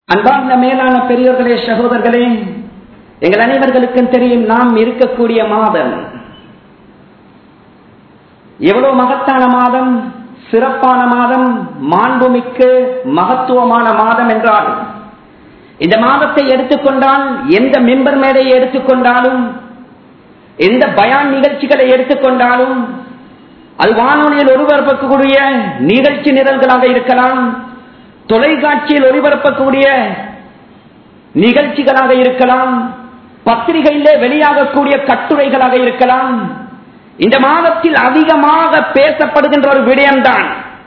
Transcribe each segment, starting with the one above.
அன்பார்ந்த மேலான பெரியோர்களே சகோதரர்களே எங்கள் அனைவர்களுக்கும் தெரியும் நாம் இருக்கக்கூடிய மாதம் எவ்வளவு மகத்தான மாதம் சிறப்பான மாதம் மாண்புமிக்க மகத்துவமான மாதம் என்றால் இந்த மாதத்தை எடுத்துக்கொண்டால் எந்த மெம்பர் மேடையை எடுத்துக்கொண்டாலும் எந்த பயான் நிகழ்ச்சிகளை எடுத்துக்கொண்டாலும் அது வானொலியில் ஒளிபரப்பக்கூடிய நிகழ்ச்சி நிரல்களாக இருக்கலாம் தொலைக்காட்சியில் ஒளிபரப்பக்கூடிய நிகழ்ச்சிகளாக இருக்கலாம் பத்திரிகையிலே வெளியாகக்கூடிய கட்டுரைகளாக இருக்கலாம் இந்த மாதத்தில் அதிகமாக பேசப்படுகின்ற ஒரு விடயம்தான்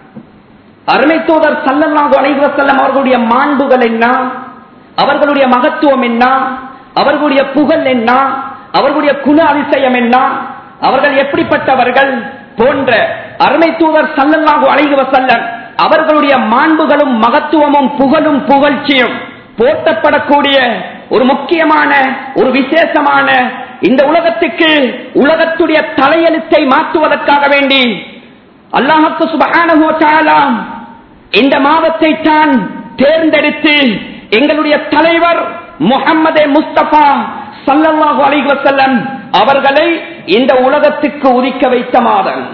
அருமை தூதர் சல்லல்லாஹு அலைஹி வஸல்லம் அவர்களுடைய மாண்புகள் என்ன அவர்களுடைய மகத்துவம் என்ன அவர்களுடைய புகழ் என்ன அவர்களுடைய குண அதிசயம் என்ன அவர்கள் எப்படிப்பட்டவர்கள் போன்ற அருமை தூதர் சல்லல்லாஹு அலைஹி வஸல்லம் அவர்களுடைய மாண்புகளும் மகத்துவமும் புகழும் புகழ்ச்சியும் போற்றப்படக்கூடிய ஒரு முக்கியமான ஒரு விசேஷமான இந்த உலகத்துக்கு உலகத்துடைய தலையெழுத்தை மாற்றுவதற்காக வேண்டி அல்லாஹுக்கு சுபஹானஹு தஆலா இந்த மாதத்தை தான் தேர்ந்தெடுத்து எங்களுடைய தலைவர் முகம்மது முஸ்தபா சல்லல்லாஹு அலைஹி வஸல்லம் அவர்களை இந்த உலகத்துக்கு உதிக்க வைத்த மாதம்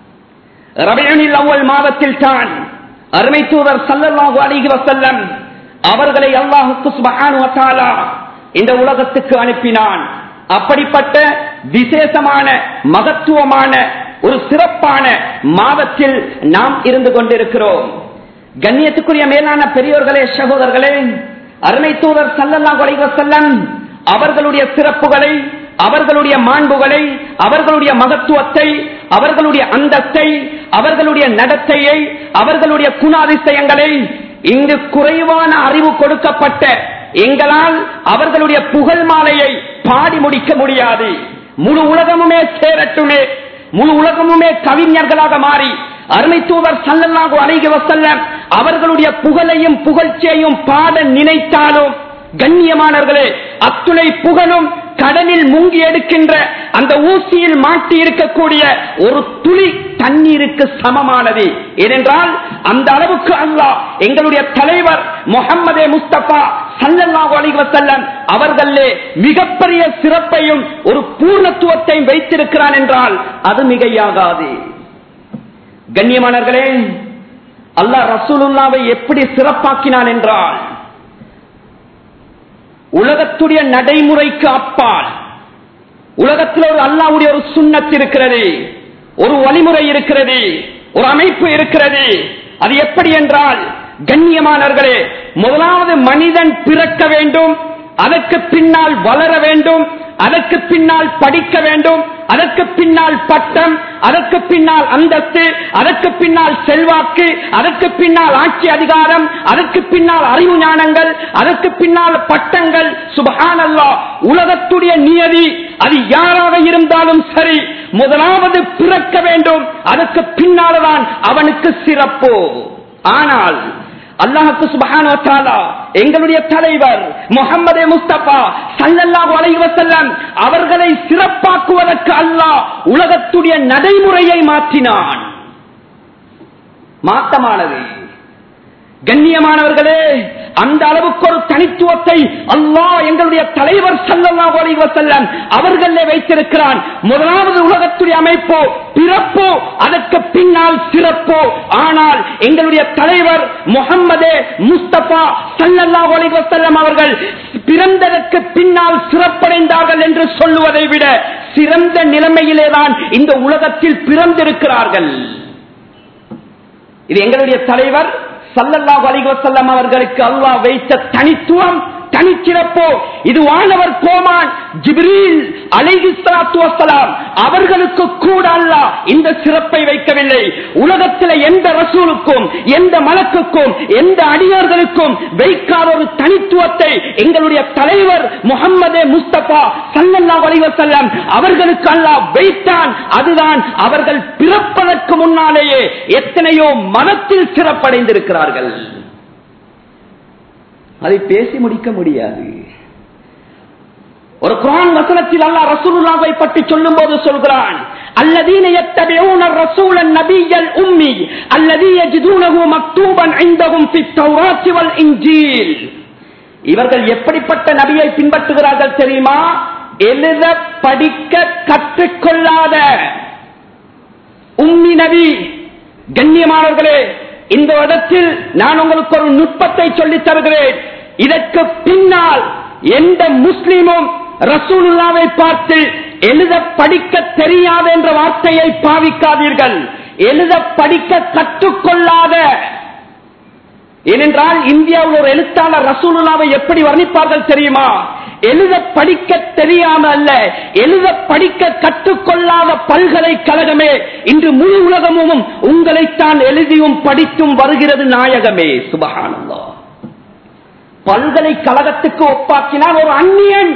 ரபியுனில் அவ்வல் மாதத்தில் தான் அருமை தூதர் சல்லல்லாஹு அலைஹி வஸல்லம் அவர்களை அல்லாஹுக்கு சுபஹானஹு வ தஆலா இந்த உலகத்துக்கு அனுப்பினான் அப்படிப்பட்ட விசேஷமான மகத்துவமான ஒரு சிறப்பான மாதத்தில் நாம் இருந்து கொண்டிருக்கிறோம் கண்ணியத்துக்குரிய மேலான பெரியோர்களே சகோதரர்களே அருமை தூதர் சல்லல்லாஹு அலைஹி வஸல்லம் அவர்களுடைய சிறப்புகளை அவர்களுடைய மாண்புகளை அவர்களுடைய மகத்துவத்தை அவர்களுடைய அந்தத்தை அவர்களுடைய நடத்தையை அவர்களுடைய குணாதிசயங்களை இங்கு குறைவான அறிவு கொடுக்கப்பட்ட எங்களால் அவர்களுடைய புகழ் மாலையை பாடி முடிக்க முடியாது முழு உலகமுமே சேரட்டுமே முழு உலகமுமே கவிஞர்களாக மாறி அருமை தூதர் சல்லல்லாஹு அலைஹி வஸல்லம் அவர்களுடைய புகழையும் புகழ்ச்சியையும் பாட நினைத்தாலும் கண்ணியமானவர்களே அத்துணை புகழும் கடலில் முங்கி எடுக்கின்ற அந்த ஊசியில் மாட்டி இருக்கக்கூடிய ஒரு துளி தண்ணீருக்கு சமமானது ஏனென்றால் அந்த அளவுக்கு அல்லாஹ் எங்களுடைய தலைவர் முகம்மதே முஸ்தபா சல்லல்லாஹு அலைஹி வஸல்லம் அவர்களே மிகப்பெரிய சிறப்பையும் ஒரு பூர்ணத்துவத்தையும் வைத்திருக்கிறான் என்றால் அது மிகையாகாது கண்ணியமானவர்களே அல்லாஹ் ரசூலுல்லாவை எப்படி சிறப்பாக்கினான் என்றால் உலகத்துடைய நடைமுறைக்கு அப்பால் உலகத்தில் ஒரு அல்லாவுடைய ஒரு சுண்ணத் இருக்கிறது ஒரு வழிமுறை இருக்கிறது ஒரு அமைப்பு இருக்கிறது அது எப்படி என்றால் கண்ணியமானவர்களே முதலாவது மனிதன் பிறக்க வேண்டும் அதற்கு பின்னால் வளர வேண்டும் அதற்கு பின்னால் படிக்க வேண்டும் அதற்கு பின்னால் பட்டம் அதற்கு பின்னால் அந்தஸ்து அதற்கு பின்னால் செல்வாக்கு அதற்கு பின்னால் ஆட்சி அதிகாரம் அதற்கு பின்னால் அறிவு ஞானங்கள் அதற்கு பின்னால் பட்டங்கள் சுபஹானல்லா உலகத்துடைய நியதி அது யாராக இருந்தாலும் சரி முதலாவது பிறக்க வேண்டும் அதற்கு பின்னால்தான் அவனுக்கு சிறப்பு ஆனால் அல்லாஹுக்கு சுபஹானோ தாலா எங்களுடைய தலைவர் முகமது முஸ்தபா சல்லல்லாஹு அலைஹி வஸல்லம் அவர்களை சிறப்பாக்குவதற்கு அல்லாஹ் உலகத்துடைய நடைமுறையை மாற்றினான் மாற்றமானது கண்ணியமானவர்களே அந்த அளவுக்கு ஒரு தனித்துவத்தை அல்லாஹ் எங்களுடைய தலைவர் சல்லல்லாஹு அலைஹி வஸல்லம் அவர்களே வைத்திருக்கிறான் முதலாவது உலகத்துடைய அமைப்போ பிறப்போ அதற்கு பின்னால் சிறப்போ ஆனால் எங்களுடைய தலைவர் முகம்மது முஸ்தபா சல்லல்லாஹு அலைஹி வஸல்லம் அவர்கள் பிறந்ததற்கு பின்னால் சிறப்படைந்தார்கள் என்று சொல்லுவதை விட சிறந்த நிலைமையிலேதான் இந்த உலகத்தில் பிறந்திருக்கிறார்கள் இது எங்களுடைய தலைவர் சல்லல்லாஹு அலைஹி வஸல்லம் அவர்களுக்கு அல்லாஹ் வைத்த தனித்துவம் தனிச்சிறப்போ இது வானவர் கோமான் ஜிப்ரீல் அலைஹி ஸலாத்து வஸலாம் அவர்களுக்கு கூட அல்லாஹ் இந்த சிறப்பை வைக்கவில்லை உலகத்தில் எந்த ரசூலுக்கும் எந்த மலக்குக்கும் எந்த அடியார்களுக்கும் வைக்காத ஒரு தனித்துவத்தை எங்களுடைய தலைவர் முகம்மது முஸ்தபா சல்லல்லாஹு அலைஹி வஸல்லம் அவர்களுக்கு அல்லாஹ் வைத்தான் அதுதான் அவர்கள் பிறப்பதற்கு முன்னாலேயே எத்தனையோ மனத்தில் சிறப்படைந்திருக்கிறார்கள் அதை பேசி முடிக்க முடியாது ஒரு குரான் வசனத்தில் அல்லாஹ் ரசூலுல்லாவை பற்றி சொல்லும் போது சொல்கிறான் الذين يتبعون الرسول النبي الأمي الذي يجدونه مكتوبا عندهم في التوراة والإنجيل இவர்கள் எப்படிப்பட்ட நபியை பின்பற்றுகிறார்கள் தெரியுமா எழுத படிக்க கற்றுக்கொள்ளாத உம்மி நபி கண்ணியமானவர்களே இந்த இடத்தில் நான் உங்களுக்கு ஒரு நுட்பத்தை சொல்லித் தருகிறேன் இதற்கு பின்னால் எந்த முஸ்லீமும் ரசூலுல்லாவை பார்த்து எழுத படிக்க தெரியாது என்ற வார்த்தையை பாவிக்காதீர்கள் எழுத படிக்க கற்றுக்கொள்ளாத ஏனென்றால் இந்தியாவில் ஒரு எழுத்தாளர் ரசூலுல்லாவை எப்படி வர்ணிப்பார்கள் தெரியுமா எழுத படிக்க தெரியாம அல்ல எழுத படிக்க கற்றுக்கொள்ளாத பல்கலைக்கழகமே இன்று முழு உலகமும் உங்களைத்தான் எழுதியும் படித்தும் வருகிறது நாயகமே சுபகானந்தா பல்கலைக்கழகத்துக்கு ஒப்பாக்கினால் ஒரு அந்நியன்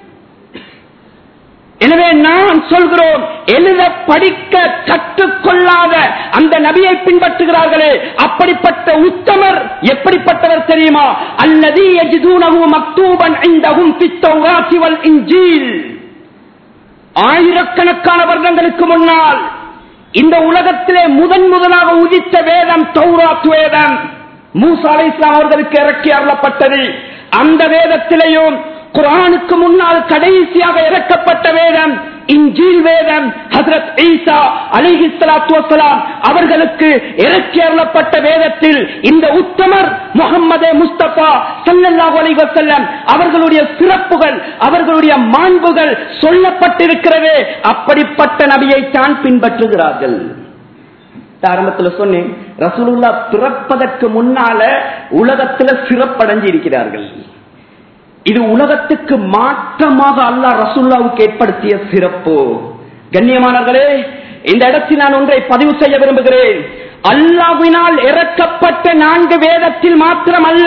எனவே நான் சொல்கிறோம் எழுத படிக்க கற்றுக்கொள்ளாத அந்த நபியை பின்பற்றுகிறார்களே அப்படிப்பட்ட உத்தமர் எப்படிப்பட்டவர் தெரியுமா அல்லது எஜிதூனஹு மக்தூபன் இந்தஹும் பித்தௌராத்தி வல் இன்ஜீல் ஆயிரக்கணக்கான வருடங்களுக்கு முன்னால் இந்த உலகத்திலே முதன் முதலாக உதித்த வேதம் தௌராத் வேதம் மூசா அலை இஸ்லாம் அவர்களுக்கு இறக்கி அருளப்பட்டது அந்த வேதத்திலேயும் குரானுக்கு முன்னால் கடைசியாக இறக்கப்பட்ட வேதம் இன்ஜீல் வேதம் ஹசரத் ஈசா அலிஹி ஸலாத்து வஸலாம் அவர்களுக்கு இறக்கி அருளப்பட்ட வேதத்தில் இந்த உத்தமர் முகம்மது முஸ்தபா ஸல்லல்லாஹு அலைஹி வஸல்லம் அவர்களுடைய சிறப்புகள் அவர்களுடைய மாண்புகள் சொல்லப்பட்டிருக்கிறது அப்படிப்பட்ட நபியை தான் பின்பற்றுகிறார்கள் ஆரம்பத்தில் சொன்னேன் ரசூலுல்லா பிறப்பதற்கு முன்னால உலகத்துல சிறப்படைஞ்சு இருக்கிறார்கள் இது உலகத்துக்கு மாற்றமாக அல்லாஹ் ரசூல்லாவுக்கு ஏற்படுத்திய சிறப்பு கண்ணியமானவர்களே இந்த இடத்தில் நான் ஒன்றை பதிவு செய்ய விரும்புகிறேன் அல்லாஹ்வினால் இறக்கப்பட்ட நான்கு வேதத்தில் மாத்திரம் அல்ல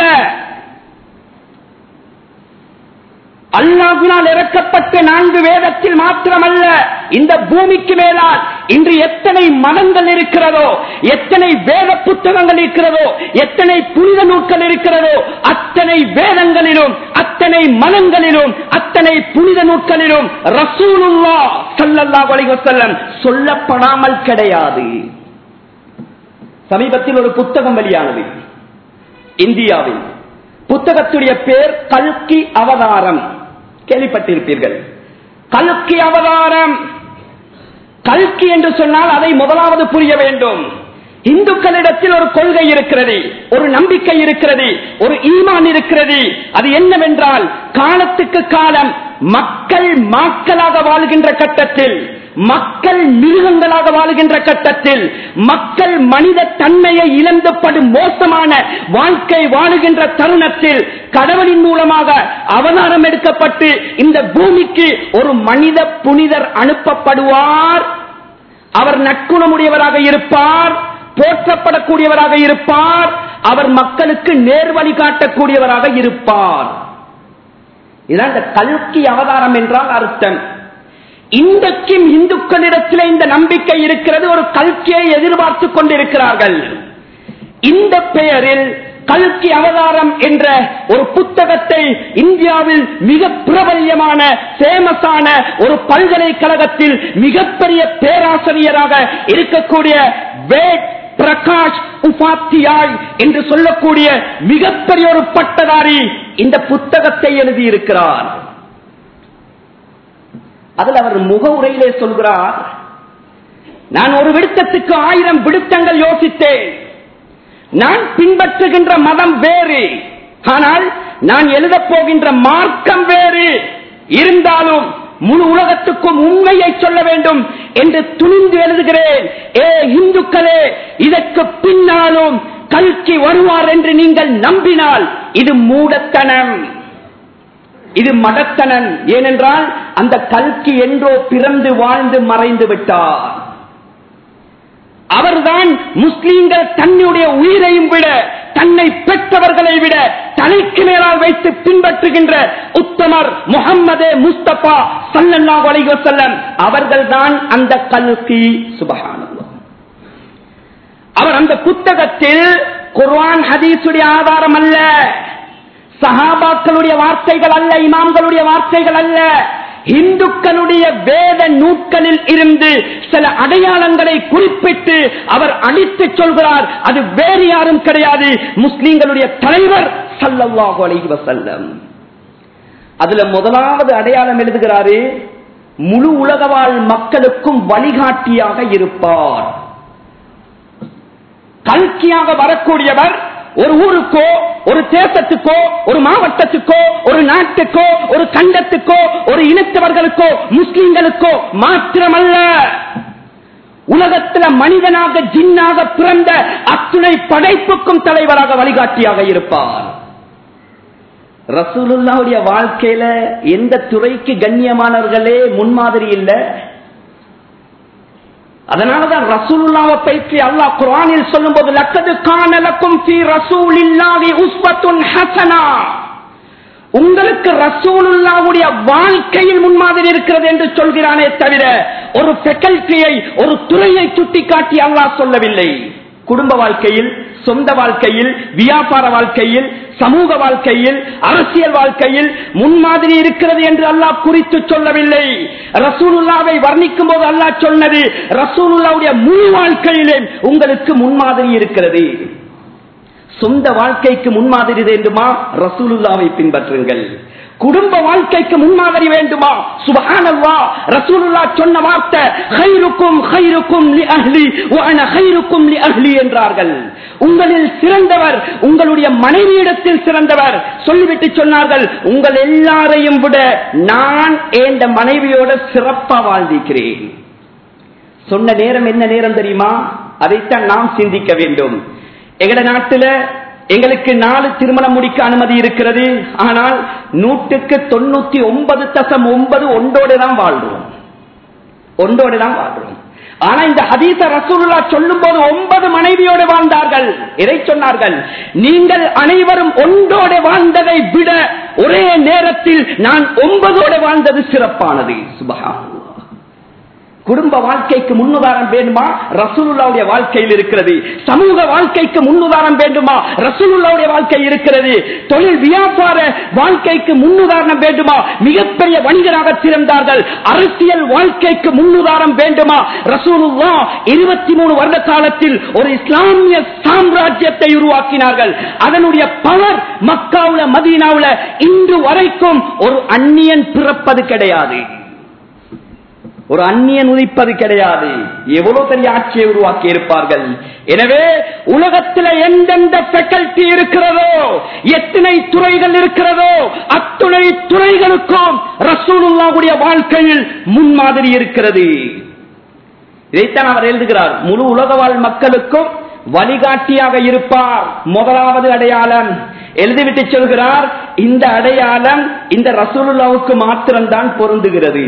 அல்லாஹ்வினால் இறக்கப்பட்ட நான்கு வேதத்தில் மாத்திரமல்ல இந்த பூமிக்கு மேலால் இன்று எத்தனை மதங்கள் இருக்கிறதோ எத்தனை வேத புத்தகங்கள் இருக்கிறதோ எத்தனை புனித நூல்கள் இருக்கிறதோ அத்தனை வேதங்களிலும் அத்தனை மதங்களிலும் அத்தனை புனித நூல்களிலும் ரசூலுல்லா ஸல்லல்லாஹு அலைஹி வஸல்லம் சொல்லப்படாமல் கிடையாது சமீபத்தில் ஒரு புத்தகம் வெளியானது இந்தியாவில் புத்தகத்துடைய பேர் கல்கி அவதாரம் கேள்விப்பட்டிருப்பீர்கள் கல்கி அவதாரம் கல்கி என்று சொன்னால் அதை முதலாவது புரிய வேண்டும் இந்துக்களிடத்தில் ஒரு கொள்கை இருக்கிறது ஒரு நம்பிக்கை இருக்கிறது ஒரு ஈமான் இருக்கிறது அது என்னவென்றால் காலத்துக்கு காலம் மக்கள் மாக்களாக வாழ்கின்ற கட்டத்தில் மக்கள் மிருகங்களாக வாழுகின்ற கட்டத்தில் மக்கள் மனித தன்மையை இழந்தப்படும் மோசமான வாழ்க்கை வாழுகின்ற தருணத்தில் கடவுளின் மூலமாக அவதாரம் எடுக்கப்பட்டு இந்த பூமிக்கு ஒரு மனித புனிதர் அனுப்பப்படுவார் அவர் நற்குணமுடையவராக இருப்பார் போற்றப்படக்கூடியவராக இருப்பார் அவர் மக்களுக்கு நேர்வழி காட்டக்கூடியவராக இருப்பார் இதான் இந்த கல்கி அவதாரம் என்றால் அர்த்தம் இன்றைக்கும் இந்துக்களிடத்தில் இந்த நம்பிக்கை இருக்கிறது ஒரு கல்கியை எதிர்பார்த்து கொண்டிருக்கிறார்கள் இந்த பெயரில் கல்கி அவதாரம் என்ற ஒரு புத்தகத்தை இந்தியாவில் மிக பிரபல்யமான பேமஸான ஒரு பல்கலைக்கழகத்தில் மிகப்பெரிய பேராசிரியராக இருக்கக்கூடிய வேட் பிரகாஷ் உபாத்தியாய் என்று சொல்லக்கூடிய மிகப்பெரிய ஒரு பட்டதாரி இந்த புத்தகத்தை எழுதியிருக்கிறார் அதில் அவர் முக உரையிலே சொல்கிறார் நான் ஒரு விடுத்தத்துக்கு ஆயிரம் விடுத்தங்கள் யோசித்தேன் நான் பின்பற்றுகின்ற மதம் வேறு ஆனால் நான் எழுதப் போகின்ற மார்க்கம் வேறு இருந்தாலும் முழு உலகத்துக்கும் உண்மையை சொல்ல வேண்டும் என்று துணிந்து எழுதுகிறேன் ஏ இந்துக்களே இதற்கு பின்னாலும் கல்கி வருவார் என்று நீங்கள் நம்பினால் இது மூடத்தனம் இது மடத்தனன் ஏனென்றால் அந்த கல்கி என்றோ பிறந்து வாழ்ந்து மறைந்து விட்டார் அவர்தான் முஸ்லீம்கள் தன்னுடைய உயிரையும் விட தன்னை பெற்றவர்களை விட தலைக்கு மேலால் வைத்து பின்பற்றுகின்ற உத்தமர் முகம்மது முஸ்தபா சல்லல்லா வலைவசல்லம் அவர்கள் தான் அந்த கல்கி சுபகானந்தம் அவர் அந்த புத்தகத்தில் குர்ஆன் ஹதீஸுடைய ஆதாரம் அல்ல சஹாபாக்களுடைய வார்த்தைகள் அல்ல இமாம்களுடைய வார்த்தைகள் அல்ல இந்துக்களுடைய வேத நூட்களில் இருந்து சில அடையாளங்களை குறிப்பிட்டு அவர் அடித்து சொல்கிறார் அது வேறு யாரும் கிடையாது முஸ்லீம்களுடைய தலைவர் சல்லல்லாஹு அலைஹி வஸல்லம் அதுல முதலாவது அடையாளம் எழுதுகிறாரு முழு உலகவாழ் மக்களுக்கும் வழிகாட்டியாக இருப்பார் கல்கியாக வரக்கூடியவர் ஒரு ஊருக்கோ ஒரு தேசத்துக்கோ ஒரு மாவட்டத்துக்கோ ஒரு நாட்டுக்கோ ஒரு கண்டத்துக்கோ ஒரு இனத்தவர்களுக்கோ முஸ்லிம்களுக்கோ மாத்திரமல்ல உலகத்தில் மனிதனாக ஜின்னாக பிறந்த அத்துணை படைப்புக்கும் தலைவராக வழிகாட்டியாக இருப்பார் ரசூலுல்லாவுடைய வாழ்க்கையில எந்த துறைக்கு கண்ணியமானவர்களே முன்மாதிரி இல்லை அதனாலதான் ரசூலுல்லாவை பற்றி அல்லாஹ் குர்ஆனில் சொல்லும்போது லக்கது கானலக்கும் ஃபீ ரசூலில்லாஹி உஸ்வத்துன் ஹஸனா உங்களுக்கு ரசூலுல்லாவுடைய வாழ்க்கையில் முன்மாதிரி இருக்கிறது என்று சொல்கிறானே தவிர ஒரு ஃபெக்கல்டியை ஒரு துறையை சுட்டிக்காட்டி அல்லாஹ் சொல்லவில்லை குடும்ப வாழ்க்கையில் சொந்த வாழ்க்கையில் வியாபார வாழ்க்கையில் சமூக வாழ்க்கையில் அரசியல் வாழ்க்கையில் முன்மாதிரி இருக்கிறது என்று அல்லாஹ் குறித்து சொல்லவில்லை ரசூலுல்லாவை வர்ணிக்கும் போது அல்லாஹ் சொன்னது ரசூலுல்லாவுடைய முழு வாழ்க்கையிலே உங்களுக்கு முன்மாதிரி இருக்கிறது சொந்த வாழ்க்கைக்கு முன்மாதிரி வேண்டுமா ரசூலுல்லாவை பின்பற்றுங்கள் குடும்ப வாழ்க்கைக்கு முன்மாதிரி வேண்டுமா சுபஹானல்லா ரசூலுல்லா சொன்ன வார்த்தை ஹைருக்கும் ஹைருக்கும் லி அஹ்லி வ அன ஹைருக்கும் லி அஹ்லி என்றார்கள் உங்களில் சிறந்தவர் உங்களுடைய மனைவியிடத்தில் சிறந்தவர் சொல்லிவிட்டு சொன்னார்கள் உங்கள் எல்லாரையும் விட நான் என்ற மனைவியோட சிறப்பா வாழ்ந்திருக்கிறேன் சொன்ன நேரம் என்ன நேரம் தெரியுமா அதைத்தான் நாம் சிந்திக்க வேண்டும் எங்கட நாட்டில எங்களுக்கு நாலு திருமணம் முடிக்க அனுமதி இருக்கிறது ஆனால் நூற்றுக்கு தொண்ணூத்தி ஒன்பது தசம் ஒன்பது ஒன்றோடு தான் வாழ்றோம் ஒன்றோடு தான் வாழ்றோம் ஆனா இந்த ஹதீச ரசூலுல்லா சொல்லும் போது ஒன்பது மனைவியோடு வாழ்ந்தார்கள் இதை சொன்னார்கள் நீங்கள் அனைவரும் ஒன்றோடு வாழ்ந்ததை விட ஒரே நேரத்தில் நான் ஒன்பதோடு வாழ்ந்தது சிறப்பானது சுபகா குடும்ப வாழ்க்கைக்கு முன்னுதாரணம் வேண்டுமா ரசூலுல்லாவுடைய வாழ்க்கையில் இருக்கிறது சமூக வாழ்க்கைக்கு முன்னுதாரணம் வேண்டுமா ரசூலுல்லாவுடைய வாழ்க்கை இருக்கிறது தொழில் வியாபார வாழ்க்கைக்கு முன்னுதாரணம் வேண்டுமா மிகப்பெரிய வணிகராக திறந்தார்கள் அரசியல் வாழ்க்கைக்கு முன்னுதாரணம் வேண்டுமா ரசூலுல்லா இருபத்தி மூணு வருட காலத்தில் ஒரு இஸ்லாமிய சாம்ராஜ்யத்தை உருவாக்கினார்கள் அதனுடைய பவர் மக்காவுல மதீனாவுல இன்று வரைக்கும் ஒரு அந்நியன் பிறப்பது கிடையாது ஒரு அந்நியன் உதிப்பது கிடையாது எவ்வளவு பெரிய ஆட்சியை உருவாக்கி இருப்பார்கள் எனவே உலகத்தில் எந்தெந்த ஃபெக்கல்டி இருக்கிறதோ எத்தனை துறைகள் இருக்கிறதோ அத்துணை துறைகளுக்கும் ரசூலுல்லாவுடைய வாழ்க்கையில் முன்மாதிரி இருக்கிறது இதைத்தான் அவர் எழுதுகிறார் முழு உலக வாழ் மக்களுக்கும் வழிகாட்டியாக இருப்பார் முதலாவது அடையாளம் எழுதிவிட்டு சொல்கிறார் இந்த அடையாளம் இந்த ரசூலுல்லாவுக்கு மாத்திரம்தான் பொருந்துகிறது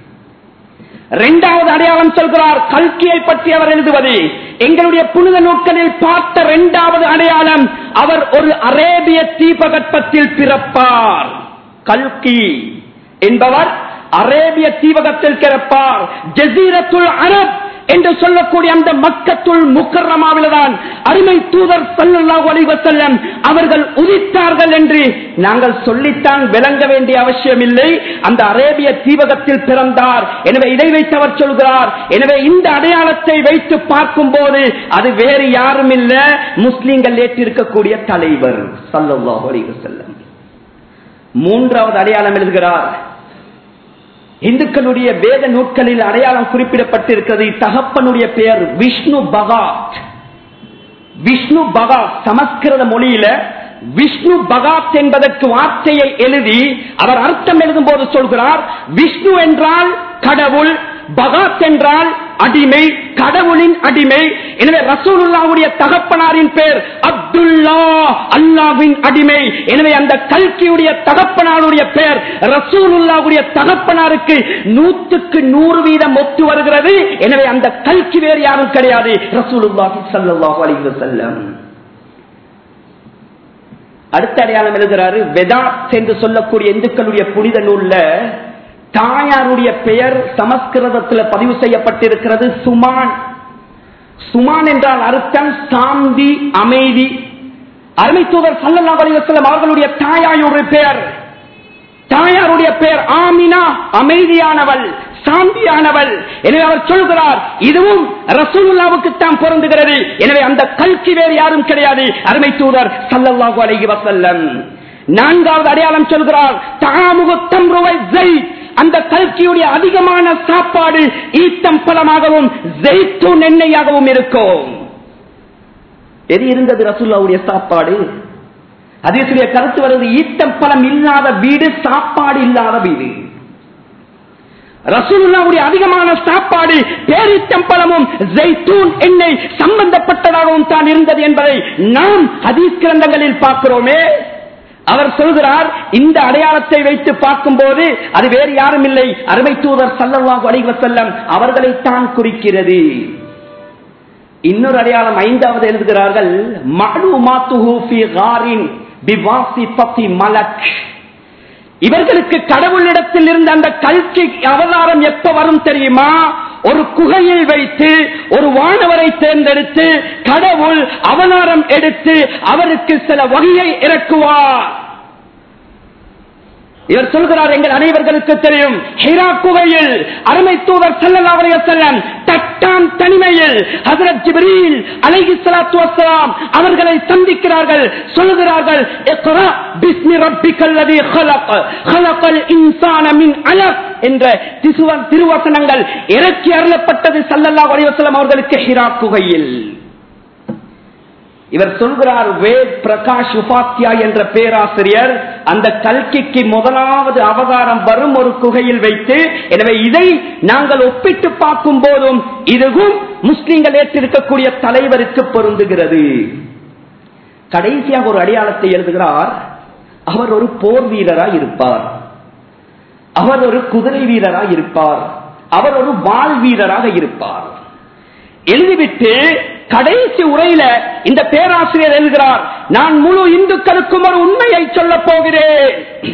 இரண்டாவது அடையாளம் சொல்கிறார் கல்கியை பற்றி அவர் எழுதுவது எங்களுடைய புனித நூட்களில் பார்த்த இரண்டாவது அடையாளம் அவர் ஒரு அரேபிய தீபகற்பத்தில் பிறப்பார் கல்கி என்பவர் அரேபிய தீபகத்தில் பிறப்பார் ஜசீரத்துல் அரப் என்று சொல்லக்கூடிய அந்த மக்கத்துள் முக்கரமாவில்தான் அருமை தூதர் சல்லல்லாஹு அலைஹி வஸல்லம் அவர்கள் உதித்தார்கள் என்று நாங்கள் சொல்லித்தான் விளங்க வேண்டிய அவசியம் இல்லை அந்த அரேபிய தீபகத்தில் பிறந்தார் எனவே இதை வைத்து அவர் சொல்கிறார் எனவே இந்த அடையாளத்தை வைத்து பார்க்கும் போது அது வேறு யாரும் இல்ல முஸ்லிம்கள் ஏற்றிருக்கக்கூடிய தலைவர் சல்லல்லாஹு அலைஹி வஸல்லம் மூன்றாவது அடையாளம் எழுதுகிறார் இந்துக்களுடைய வேத நூட்களில் அடையாளம் குறிப்பிடப்பட்டிருக்கிறது தகப்பனுடைய பெயர் விஷ்ணு பகாத் விஷ்ணு பகாத் சமஸ்கிருத மொழியில விஷ்ணு பகாத் என்பதற்கு வார்த்தையை எழுதி அவர் அர்த்தம் எழுதும் போது சொல்கிறார் விஷ்ணு என்றால் கடவுள் பகாத் என்றால் அடிமை கடவுளின் அடிமை எனவே ரசூலுல்லாவுடைய தகப்பனாரின் பேர் அப்துல்லா அல்லாவின் அடிமை எனவே அந்த கல்கியுடைய தகப்பனாருடைய பெயர் ரசூலுல்லாவுடைய தகப்பனாருக்கு நூற்றுக்கு நூறு வீதம் ஒத்து வருகிறது எனவே அந்த கல்கி வேறு யாரும் கிடையாது ரசூலுல்லாஹி ஸல்லல்லாஹு அலைஹி வஸல்லம் அடுத்த அடையாளம் எழுதுகிறாரு வெதாத் என்று சொல்லக்கூடிய இந்துக்களுடைய புனித நூல்ல தாயாருடைய பெயர் சமஸ்கிருதத்தில் பதிவு செய்யப்பட்டிருக்கிறது சுமான் சுமான் என்றால் அர்த்தம் சாந்தி அமைதி அருமை தூதர் சல்லல்லா அலிவசல்லம் அவர்களுடைய தாயாருடைய பெயர் தாயாருடைய பெயர் ஆமினா அமைதியானவள் சாந்தியானவள் எனவே அவர் சொல்கிறார் இதுவும் ரசூலுல்லாவுக்கு தான் பொருந்துகிறது எனவே அந்த கல்கி வேறு யாரும் கிடையாது அருமை தூதர் சல்லல்லாஹு அலைஹி வஸல்லம் நான்காவது அடையாளம் சொல்கிறார் தாமுகு தம்ருவை ஜெயித் அந்த கல்கியுடைய அதிகமான சாப்பாடு ஈத்தம் பழமாகவும் ஜெய்தூன் எண்ணெயாகவும் இருக்கும் எது இருந்தது ரசூல்லாவுடைய சாப்பாடு அதே கருத்து வருவது ஈத்தம் பழம் இல்லாத வீடு சாப்பாடு இல்லாத வீடு ரசூலுல்லாவுடைய அதிகமான சாப்பாடு பேரித்தம் பழமும் ஜெய்தூன் எண்ணெய் சம்பந்தப்பட்டதாகவும் தான் இருந்தது என்பதை நாம் ஹதீஸ் கிரந்தங்களில் பார்க்கிறோமே அவர் சொல்கிறார் இந்த அடையாளத்தை வைத்து பார்க்கும்போது அது வேறு யாரும் இல்லை அருமை தூதர் சல்லல்லாஹு அலைஹி வஸல்லம் அவர்களைத்தான் குறிக்கிறது இன்னொரு அடையாளம் ஐந்தாவது எழுதுகிறார்கள் மஅலூமாத்துஹு ஃபீ காரின் பிவாசிஃபத்தி மலக் இவர்களுக்கு கடவுளிடத்தில் இருந்த அந்த கல்கி அவதாரம் எப்ப வரும் தெரியுமா ஒரு குகையில் வைத்து ஒரு வானவரை தேர்ந்தெடுத்து கடவுள் அவதாரம் எடுத்து அவருக்கு சில வகையை இறக்குவார் இவர் சொல்கிறார் எங்கள் அனைவர்களுக்கு தெரியும் ஹிரா குகையில் அருமை தூதர் ஸல்லல்லாஹு அலைஹி வஸல்லம் தட்டான் தனிமையில் ஹஜரத் ஜிப்ரீல் அலைஹி ஸலாத்து வஸலாம் அவர்களை சந்திக்கிறார்கள் சொல்கிறார்கள் இக்ரா பிஸ்மி ரப்பிக்கல் லதீ خلق خلق الانسان من علق என்ற திசுவ- திருவசனங்கள் இறக்கி அருளப்பட்டது ஸல்லல்லாஹு அலைஹி வஸல்லம் அவர்களுக்கு ஹிரா குகையில் இவர் சொல்கிறார் வேத் பிரகாஷ் உபாத்யா என்ற பேராசிரியர் அந்த கல்கிக்கு முதலாவது அவதாரம் வரும் ஒரு குகையில் வைத்து எனவே இதை நாங்கள் ஒப்பிட்டு பார்க்கும் போதும் இதுவும் முஸ்லிம்கள் ஏற்றிருக்கக்கூடிய தலைவருக்கு பொருந்துகிறது கடைசியாக ஒரு அடையாளத்தை எழுதுகிறார் அவர் ஒரு போர் வீரராய் இருப்பார் அவர் ஒரு குதிரை வீரராக இருப்பார் அவர் ஒரு வாள் வீரராக இருப்பார் எழுதிவிட்டு கடைசி உரையில இந்த பேராசிரியர் எழுதுகிறார் நான் முழு இந்துக்களுக்கும் ஒரு உண்மையை சொல்ல போகிறேன்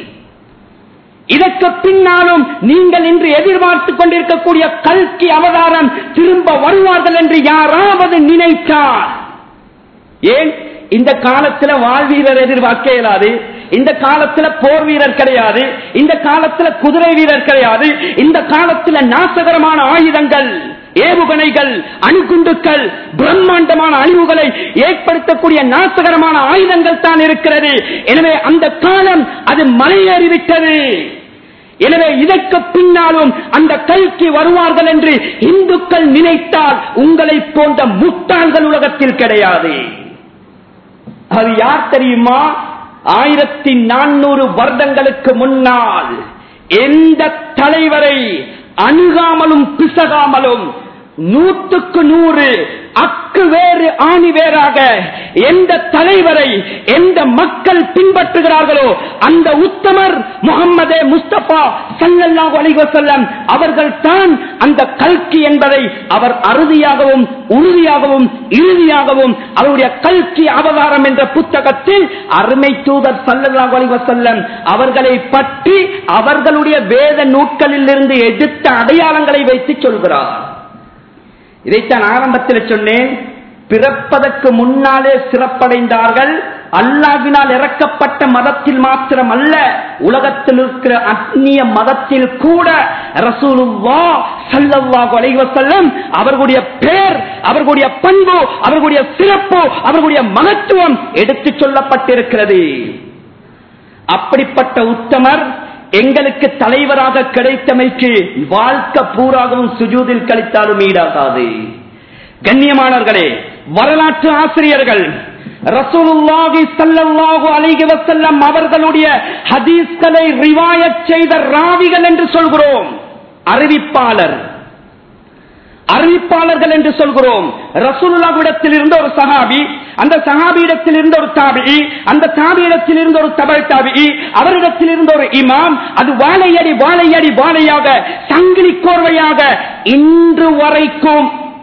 இதற்கு பின்னாலும் நீங்கள் இன்று எதிர்பார்த்துக் கொண்டிருக்கக்கூடிய கல்கி அவதாரம் திரும்ப வருவார்கள் என்று யாராவது நினைத்தார் ஏன் இந்த காலத்துல வாழ்வீரர் எதிர்பார்க்க இயலாது இந்த காலத்துல போர் வீரர் கிடையாது இந்த காலத்துல குதிரை வீரர் கிடையாது இந்த காலத்துல நாசகரமான ஆயுதங்கள் ஏவுகணைகள் அணுகுண்டுக்கள் பிரம்மாண்டமான அழிவுகளை ஏற்படுத்தக்கூடிய நாசகரமான ஆயுதங்கள் தான் இருக்கிறது எனவே அந்த காலம் அது மலையேறிவிட்டது எனவே இதற்கு பின்னாலும் அந்த கல்கி வருவார்கள் என்று இந்துக்கள் நினைத்தால் உங்களை போன்ற முட்டாள்கள் உலகத்தில் கிடையாது அது யார் தெரியுமா ஆயிரத்தி நானூறு வருடங்களுக்கு முன்னால் எந்த தலைவரை அணுகாமலும் பிசகாமலும் நூற்றுக்கு நூறு அக்கு வேறு ஆணி வேறாக எந்த தலைவரை எந்த மக்கள் பின்பற்றுகிறார்களோ அந்த உத்தமர் முகம்மதே முஸ்தபா சல்லல்லாஹு அலைஹி வஸல்லம் அவர்கள் தான் அந்த கல்கி என்பதை அவர் அறுதியாகவும் உறுதியாகவும் இறுதியாகவும் அவருடைய கல்கி அவதாரம் என்ற புத்தகத்தில் அருமை தூதர் சல்லல்லாஹு அலைஹி வஸல்லம் அவர்களை பற்றி அவர்களுடைய வேத நூட்களில் இருந்து எடுத்த அடையாளங்களை வைத்து சொல்கிறார் இதைத்தான் ஆரம்பத்தில் சொன்னேன் பிறப்பதற்கு முன்னாலே சிறப்படைந்தார்கள் அல்லாவினால் இறக்கப்பட்ட மதத்தில் மாத்திரம் அல்ல உலகத்தில் இருக்கிற அந்நிய மதத்தில் கூட ரசூலுல்லா ஸல்லல்லாஹு அலைஹி வஸல்லம் அவர்களுடைய பேர் அவர்களுடைய பண்பு அவர்களுடைய சிறப்பு அவர்களுடைய மகத்துவம் எடுத்துச் சொல்லப்பட்டிருக்கிறது அப்படிப்பட்ட உத்தமர் எங்களுக்கு தலைவராக கிடைத்தமைக்கு வாழ்க்கை பூராகவும் சுஜூதில் கழித்தாலும் ஈடாகாது கண்ணியமானவர்களே வரலாற்று ஆசிரியர்கள் ரசூலுல்லாஹி ஸல்லல்லாஹு அலைஹி வஸல்லம் அவர்களுடைய ஹதீஸ்களை ரிவாயத் செய்த ராவிகள் என்று சொல்கிறோம் அறிவிப்பாளர் அறிவிப்பாளர்கள் என்று சொல்கிறோம் ரசூலுல்லாவிடத்தில் இருந்த ஒரு சஹாபி அந்த சஹாபியிடத்தில் இருந்த ஒரு தாபி அந்த தாபியிடத்தில் இருந்த ஒரு தபல் தாபி அவரிடத்தில் இருந்த ஒரு இமாம் அது வாழையடி வாழையடி வாழையாக சங்கிலி கோர்வையாக இன்று வரைக்கும்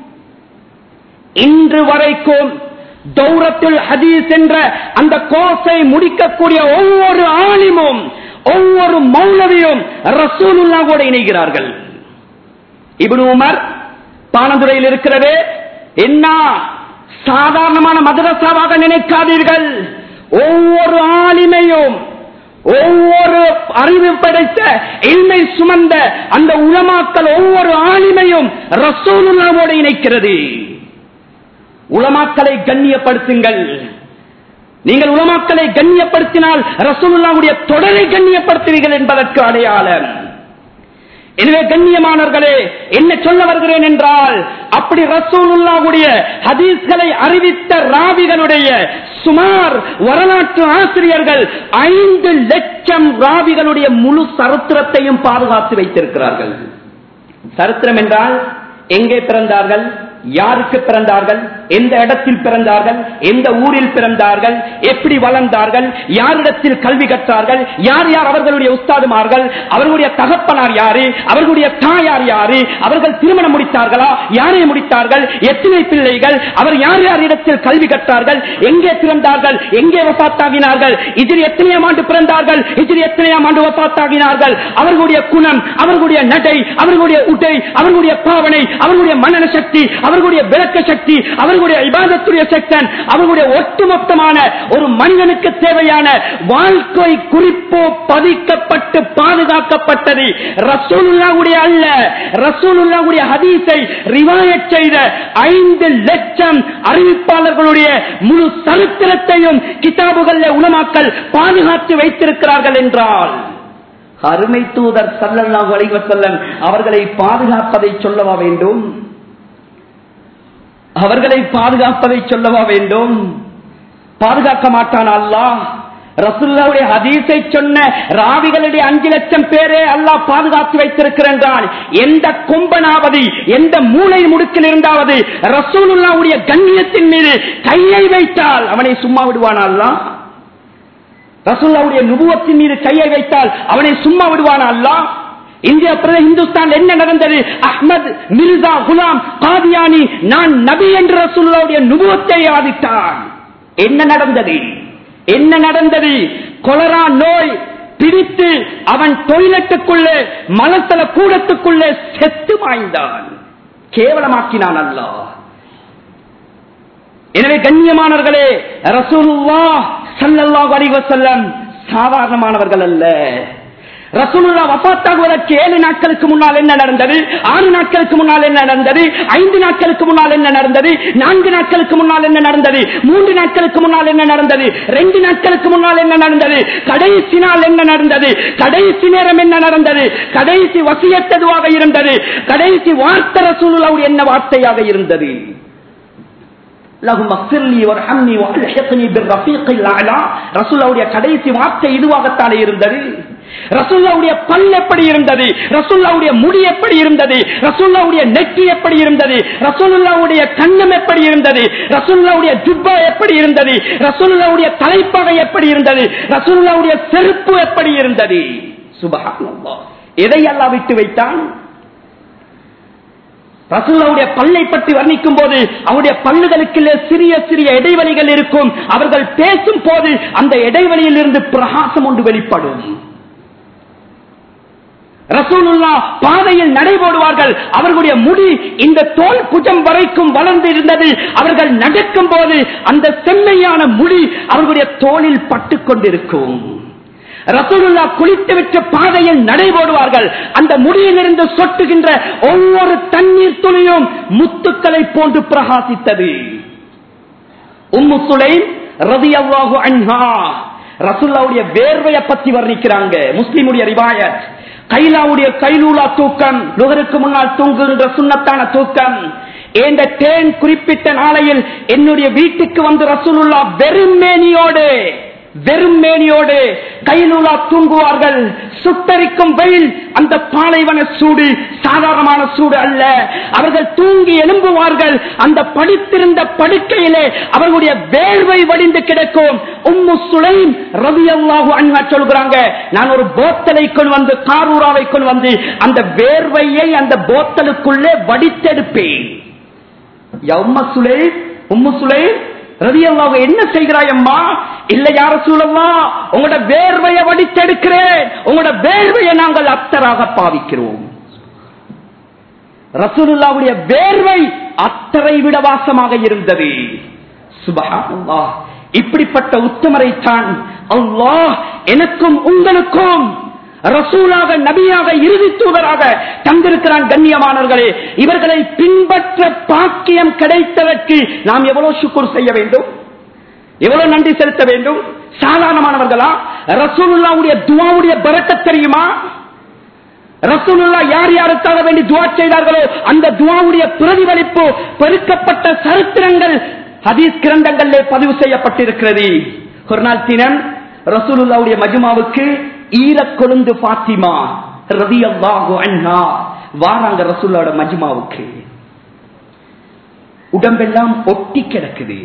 இன்று வரைக்கும் தௌரத்துல் ஹதீஸ் என்ற அந்த கோர்ஸை முடிக்கக்கூடிய ஒவ்வொரு ஆலிமும் ஒவ்வொரு மௌலவியும் ரசூலுல்லாவோடு இணைகிறார்கள் இப்னு உமர் பானதுரையில் இருக்கிறது என்ன சாதாரணமான மதரசாவாக நினைக்காதீர்கள் ஒவ்வொரு ஆலிமையும் ஒவ்வொரு அறிவு படைத்த எல்மை சுமந்த அந்த உலமாக்கள் ஒவ்வொரு ஆளுமையும் ரசூலுல்லாவோடு இணைக்கிறது உலமாக்களை கண்ணியப்படுத்துங்கள் நீங்கள் உலமாக்களை கண்ணியப்படுத்தினால் ரசூலுல்லாவுடைய தொடரை கண்ணியப்படுத்துவீர்கள் என்பதற்கு அடையாளம் எனவே கண்ணியமானவர்களே என்ன சொல்ல வருகிறேன் என்றால் அப்படி ரசூலுல்லாவுடைய ஹதீஸ்களை அறிவித்த ராவிகளுடைய சுமார் வரலாற்று ஆசிரியர்கள் ஐந்து லட்சம் ராவிகளுடைய முழு சரித்திரத்தையும் பாதுகாத்து வைத்திருக்கிறார்கள் சரித்திரம் என்றால் எங்கே பிறந்தார்கள் யாருக்கு பிறந்தார்கள் எந்த இடத்தில் பிறந்தார்கள் எந்த ஊரில் பிறந்தார்கள் எப்படி வளர்ந்தார்கள் யாரிடத்தில் கல்வி கற்றார்கள் யார் யார் அவர்களுடைய உஸ்தாதுமார்கள் அவர்களுடைய தகப்பனார் யாரு அவர்களுடைய தாயார் யாரு அவர்கள் திருமணம் முடித்தார்களா யாரை முடித்தார்கள் எத்தனை பிள்ளைகள் அவர் யார் யார் இடத்தில் கல்வி கற்றார்கள் எங்கே பிறந்தார்கள் எங்கே வசாத்தாகினார்கள் இதில் எத்தனையாம் ஆண்டு பிறந்தார்கள் இதில் எத்தனையாம் ஆண்டு வசாத்தாகினார்கள் அவர்களுடைய குணம் அவர்களுடைய நடை அவர்களுடைய உடை அவர்களுடைய பாவனை அவர்களுடைய மனன சக்தி அவர்களுடைய விளக்க சக்தி அவர்களுடைய இபாதத்துடைய செக்ஷன் அவர்களுடைய ஒட்டுமொத்தமான ஒரு மனிதனுக்கு தேவையான வாழ்க்கை குறிப்போ பதிக்கப்பட்டு பாதுகாக்கப்பட்டது ரசூலுல்லாவுடைய அல்ல ரசூலுல்லாவுடைய ஹதீஸை ரிவாயத் செய்த ஐந்து லட்சம் அறிவிப்பாளர்களுடைய முழு சரித்திரத்தையும் கிதாபுகளில் உலமாக்கல் பாதுகாத்து வைத்திருக்கிறார்கள் என்றால் அருமை தூதர் சல்லல்லாஹு அலைஹி வஸல்லம் அவர்களை பாதுகாப்பதை சொல்லவா வேண்டும் அவர்களை பாதுகாப்பதை சொல்லவா வேண்டும் பாதுகாக்க மாட்டான் அல்லாஹ் ரசுல்லாவுடைய ஹதீஸை சொன்ன ராவிகளுடைய அஞ்சு லட்சம் பேரே அல்லாஹ் பாதுகாத்து வைத்திருக்கிறான் எந்த கொம்பனாவது எந்த மூளை முடுக்கில் இருந்தாவது ரசூலுல்லாவுடைய கண்ணியத்தின் மீது கையை வைத்தால் அவனை சும்மா விடுவான் அல்லாஹ் ரசூல்லாவுடைய நுபுவத்தின் மீது கையை வைத்தால் அவனை சும்மா விடுவான் அல்லாஹ் இந்தியா பிரதேச இந்துஸ்தான் என்ன நடந்தது அஹ்மத் மிர்சா குலாம் காதியானி நான் நபி என்று ரசூல்லாவுடைய நுபுவத்தை ஆதித்தான் என்ன நடந்தது என்ன நடந்தது கொலரா நோய் பிடித்து அவன் டொய்லெட்டுக்குள்ளே மலத்தல கூடத்துக்குள்ளே செத்து மாய்ந்தான் கேவலமாக்கினான் அல்லாஹ் எனவே கண்ணியமானவர்களே ரசூலுல்லா சல்லல்லாஹு அலைஹி வஸல்லம் சாதாரணமானவர்கள் அல்ல ரசூலுல்லா வஃபாத்தாகுவதற்கு ஏழு நாட்களுக்கு முன்னால் என்ன நடந்தது ஆறு நாட்களுக்கு முன்னால் என்ன நடந்தது ஐந்து நாட்களுக்கு முன்னால் என்ன நடந்தது நான்கு நாட்களுக்கு முன்னால் என்ன நடந்தது மூன்று நாட்களுக்கு முன்னால் என்ன நடந்தது ரெண்டு நாட்களுக்கு முன்னால் என்ன நடந்தது கடைசி நாள் என்ன நடந்தது கடைசி நேரம் என்ன நடந்தது கடைசி வசியத்ததுவாக இருந்தது கடைசி வார்த்தை ரசூலுல்லாவுடைய என்ன வார்த்தையாக இருந்தது கடைசி வார்த்தை இதுவாகத்தானே இருந்தது ரசுல்லாவுடைய பல் எப்படி இருந்தது ரசுல்லாவுடைய முடி எப்படி இருந்தது ரசுல்லாவுடைய நெற்றி எப்படி இருந்தது ரசூலுல்லாவுடைய கண்ணம் எப்படி இருந்தது ரசூலுல்லாவுடைய ஜுப்பா எப்படி இருந்தது ரசூலுல்லாவுடைய தலைப்பகை எப்படி இருந்தது ரசூலுல்லாவுடைய செருப்பு எப்படி இருந்தது சுபஹானல்லாஹ் எதை அல்லாஹ் விட்டு வைத்தான் ரசூல்லாவுடைய பல்லை பற்றி வர்ணிக்கும் போது அவருடைய பல்லுகளுக்குள்ளே சிறிய சிறிய இடைவெளிகள் இருக்கும் அவர்கள் பேசும் போது அந்த இடைவெளியில் இருந்து பிரகாசம் ஒன்று வெளிப்படும் ரசூலுல்லா பாதையில் நடைபோடுவார்கள் அவர்களுடைய முடி இந்த தோல் புஜம் வரைக்கும் வளர்ந்து இருந்தது அவர்கள் நடக்கும் போது அந்த செம்மையான முடி அவர்களுடைய தோளில் பட்டுக் கொண்டிருக்கும் ரசூலுல்லா குளித்துவிட்டு பாதையில் நடைபோடுவார்கள் அந்த முடியிலிருந்து சொட்டுகின்ற ஒவ்வொரு தண்ணீர் துளியும் முத்துக்களை போன்று பிரகாசித்தது உம்மு சுலை ரதி அல்லாஹு அன்ஹா ரசுல்லாவுடைய வேர்வையை பத்தி வர்ணிக்கிறாங்க முஸ்லிமுடைய ரிவாயத் கைலாவுடைய கைலூலா தூக்கம் நுகருக்கு முன்னால் தூங்குகின்ற சுண்ணத்தான தூக்கம் இந்த தேன் குறிப்பிட்ட நாளையில் என்னுடைய வீட்டுக்கு வந்து ரசூலுல்லா வெறும் மேனியோடு வெறும் மேனியோடு கைலூலா தூங்குவார்கள் சுட்டரிக்கும் வெயில் அந்த பாலைவன சூடு சாதாரணமான சூடு அல்ல அவர்கள் தூங்கி எழும்புவார்கள் அந்த படித்திருந்த படுக்கையிலே அவர்களுடைய வேர்வை வடிந்து கிடக்கும் உம்மு சுலைம் ரவி அல்லாஹு அண்ணா சொல்கிறாங்க நான் ஒரு போத்தலை கொண்டு வந்து காரூராவை கொண்டு வந்து அந்த வேர்வையை அந்த போத்தலுக்குள்ளே வடித்தெடுப்பேன் உம்ம சுலை உம்மு சுலை ரவி அல்லாஹ் என்ன செய்கிறாய் அம்மா இல்ல யார சூழல்லா உங்களோட வேர்வையை வடித்தெடுக்கிறேன் உங்களோட வேர்வையை நாங்கள் அத்தராக பாவிக்கிறோம் ரசூலுல்லாவுடைய வேர்வை அத்தரை விட வாசமாக இருந்தது சுபஹானல்லாஹ் இப்படிப்பட்ட உத்தமரை தான் அல்லாஹ் எனக்கும் உங்களுக்கும் ரசூலாக நபியாக இறுதி தூதராக தந்திருக்கிறான் கண்ணியமானவர்களே இவர்களை பின்பற்ற பாக்கியம் கிடைத்ததற்கு நாம் எவ்வளவு சுக்குர் செய்ய வேண்டும் எவ்வளவு நன்றி செலுத்த வேண்டும் சாதாரணமானவர்களா ரசூலுல்லாவுடைய துவாவுடைய பரக்க தெரியுமா ரசூலுல்லா யார் யாருக்காக வேண்டி துவா செய்தார்களோ அந்த துவாவுடைய பிரதிபலிப்பு பெருக்கப்பட்ட சரித்திரங்கள் ஹதீஸ் கிரந்தங்களிலே பதிவு செய்யப்பட்டிருக்கிறது ஒரு நாள் தினம் ரசூலுல்லாவுடைய மஜுமாவுக்கு ஈரக்கொழுந்து பாத்திமா ரதி அல்லாஹு அண்ணா வாராங்க ரசூல்லாவோட மஜுமாவுக்கு உடம்பெல்லாம் ஒட்டி கிடக்குது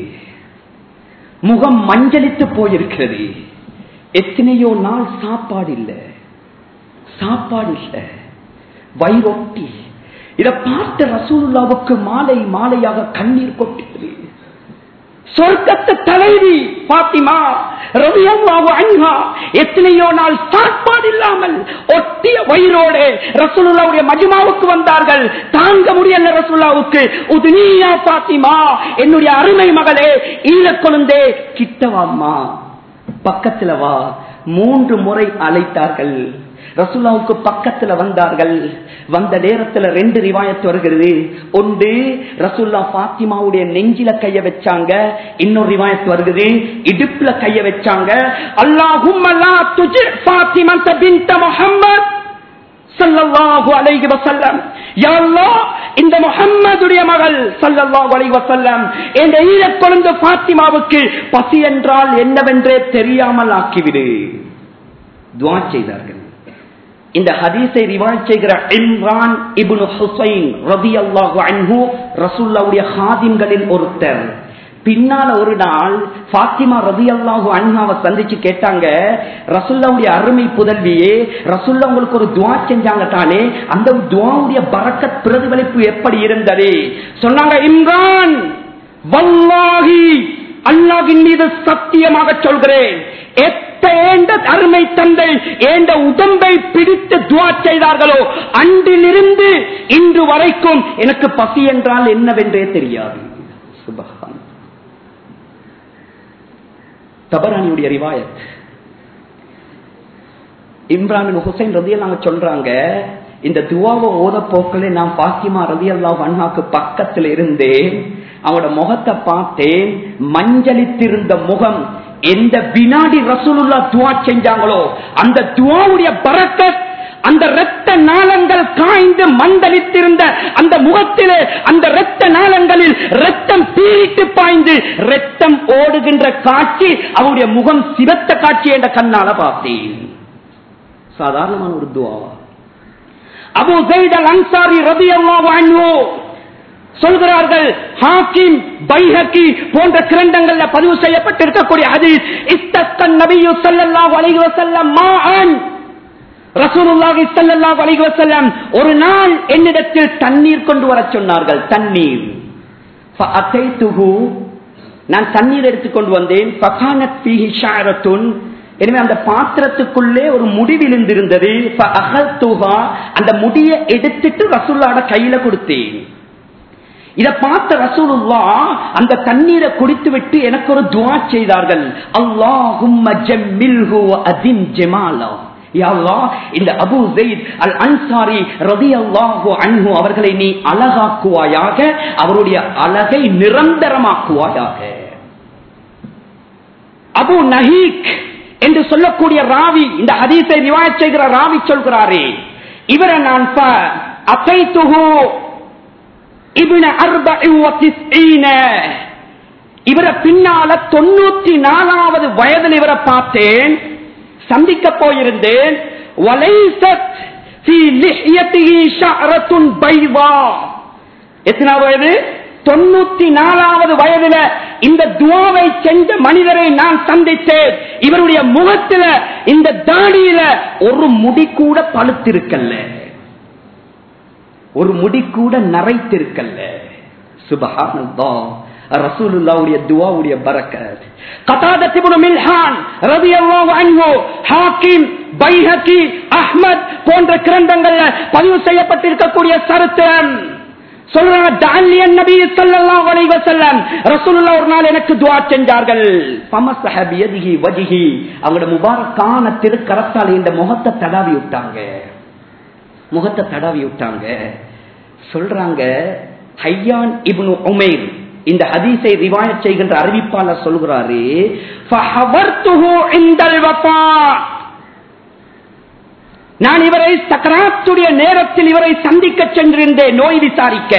முகம் மஞ்சளித்து போயிருக்கிறது எத்தனையோ நாள் சாப்பாடு இல்லை சாப்பாடு இல்லை வயிறொட்டி இதை பார்த்த ரசூலுல்லாவுக்கு மாலை மாலையாக கண்ணீர் கொட்டியது சொர்க்கத்து தலைவி பாத்திமா ரவியல்லாவு அண்ணா எத்தனையோ நாள் சாப்பாடு இல்லாமல் ஒட்டிய வயிறோடு ரசூலுல்லாவுடைய மஜுமாவுக்கு வந்தார்கள் தாங்க முடியல ரசூலுல்லாவுக்கு உதுனியா பாத்திமா என்னுடைய அருமை மகளே ஈழக் கொழுந்தே கிட்டவாம்மா பக்கத்துல வா மூன்று முறை அழைத்தார்கள் ரசுல்லாவுக்கு பக்கத்துல வந்தார்கள் வந்த நேரத்துல ரெண்டு ரிவாயத்து வருகிறது ஒன்று ரசுல்லா பாத்திமாவுடைய நெஞ்சில கைய வச்சாங்க இன்னொரு ரிவாயத்து வருகிறது இடுப்புல கைய வச்சாங்க அல்லாஹும் பாத்திமந்த பின்த முஹம்மத் சல்லல்லாஹு அலைஹி வஸல்லம் யா அல்லாஹ் இந்த முஹம்மதுடைய மகள் சல்லல்லாஹு அலைஹி வஸல்லம் இந்த ஈழக் குழந்தை பாத்திமாவுக்கு பசி என்றால் என்னவென்றே தெரியாமல் ஆக்கிவிடு துஆ செய்தார்கள் இந்த ஹதீஸை ரிவாய் செய்கிற இம்ரான் இப்னு ஹுசைன் ரலியல்லாஹு அன்ஹு ரசூலுல்லாஹ்வுடைய ஹாதிம்களில் ஒருத்தர் பின்னால ஒரு நாள் பாத்திமா ரதி அல்லாஹு அன்ஹாவை சந்திச்சு கேட்டாங்க ரசுல்லாவுடைய அருமை புதல்வியே ரசுல்லா உங்களுக்கு ஒரு துவா செஞ்சாங்க தானே அந்த துவாவுடைய பறக்கத் பிரதிபலிப்பு எப்படி இருந்தது சொன்னாங்க இம்ரான் வல்லாஹி அல்லாஹின் மீது சத்தியமாக சொல்கிறேன் ஏண்ட அருமை தந்தை ஏண்ட உடம்பை பிடித்து துவா செய்தார்களோ அன்றிலிருந்து இன்று வரைக்கும் எனக்கு பசி என்றால் என்னவென்றே தெரியாது சுபகான் தபரானியுடைய ரிவாயத் இம்ரான் ஹுசைன் ரதியல்லாங்க சொல்றாங்க இந்த துவாவை ஓத போக்களே நான் பாத்திமா ரதியல்லா அண்ணாக்கு பக்கத்துல இருந்தேன் அவனோட முகத்தை பார்த்தேன் மஞ்சளித்திருந்த முகம் எந்த வினாடி ரசூலுல்லா துவா செஞ்சாங்களோ அந்த துவாவுடைய பறக்கத் அந்த இரத்த நாளங்கள் காய்ந்து மண்டலித்திருந்த அந்த முகத்திலே அந்த இரத்த நாளங்களில் ரத்தம் பீரிட்டு பாய்ந்து ரத்தம் ஓடுகின்ற காட்சி அவருடைய முகம் சிவத்த காட்சி என்ற கண்ணால பார்த்தேன் சாதாரணமான ஒரு துவாவா அபு ஜெயித் அல் அன்சாரி ரபி அல்லாஹ் சொல்கிறார்கள் ஹாக்கிம் பைஹக்கி போன்ற கிரந்தங்கள்ல பதிவு செய்யப்பட்டிருக்கக்கூடிய ஹதீஸ் இஸ்தக்கன் நபியு ஸல்லல்லாஹு அலைஹி வஸல்லம் மாஅன் ரசூலுல்லாஹி ஸல்லல்லாஹு அலைஹி வஸல்லம் ஒரு நாள் என்னிடத்தில் தண்ணீர் கொண்டு வர சொன்னார்கள் தண்ணீர் ஃபஅதைதுஹு நான் தண்ணீர் எடுத்துக்கொண்டு வந்தேன் ஃபகானத் ஃபீஹி ஷஅரத்துன் எனவே அந்த பாத்திரத்துக்குள்ளே ஒரு முடி விழுந்திருந்தது ஃபஅகல்துஹா அந்த முடியை எடுத்துட்டு ரசூலுல்லாஹ்ட கையில கொடுத்தேன் இத பார்த்த ரசூலுல்லா அந்த தண்ணீரை குடித்து விட்டு எனக்கு ஒரு துவா செய்தார்கள் அல்லாஹும்ம ஜம்மில்ஹு அதிம் ஜமாலா இந்த அபு ஜெயித் அல் அன்சாரி ரதி அல்லாஹு அன்ஹு அவர்களை நீ அழகாக்குவாயாக அவருடைய அழகை நிரந்தரமாக்குவாயாக அபு நஹீக் என்று சொல்லக்கூடிய ராவி இந்த ஹதீஸை ரிவாய செய்கிற ராவி சொல்கிறாரே இவரை நான் அசைத்துகு இவன இவரை பின்னால தொண்ணூத்தி நாலாவது வயதில் இவரை பார்த்தேன் சந்திக்க போயிருந்தேன் எத்தனாவது வயது தொண்ணூத்தி நாலாவது வயதுல இந்த துவாவை செஞ்ச மனிதரை நான் சந்தித்தேன் இவருடைய முகத்துல இந்த தாடியில ஒரு முடி கூட பழுத்திருக்கல்ல ஒரு முடி கூட நரைத்திருக்கல்ல சுபஹானல்லா ரசூலுல்லாவுடைய துவாவுடைய பரக்கத் கதாதத் இப்னு மில்ஹான் ரலியல்லாஹு அன்ஹு ஹாக்கிம் பைஹகி அஹ்மத் போன்ற கிரந்தங்கள்ல பதிவு செய்யப்பட்டிருக்கக்கூடிய சரித்திரம் சொல்றாங்க தானியன் நபி ஸல்லல்லாஹு அலைஹி வஸல்லம் ரசூலுல்லாஹ் ஒரு நாள் எனக்கு துஆ செஞ்சார்கள் ஃபமஸஹ பியதிஹி வஜ்ஹி அவங்களோட முபாரக்கான திருக்கரத்தால் இந்த முகத்தை தடவி விட்டாங்க முகத்தை தடவி விட்டாங்க சொல்றாங்க ஹையான் இப்னு உமைர் இந்த ஹதீஸை ரிவாயத் செய்கின்ற அறிவிப்பாளர் சொல்கிறாரு ஃபஹவர்துஹு இந்தல் வஃபா நான் இவரை சக்கராத்துடைய நேரத்தில் இவரை சந்திக்க சென்றிருந்தேன் நோய் விசாரிக்க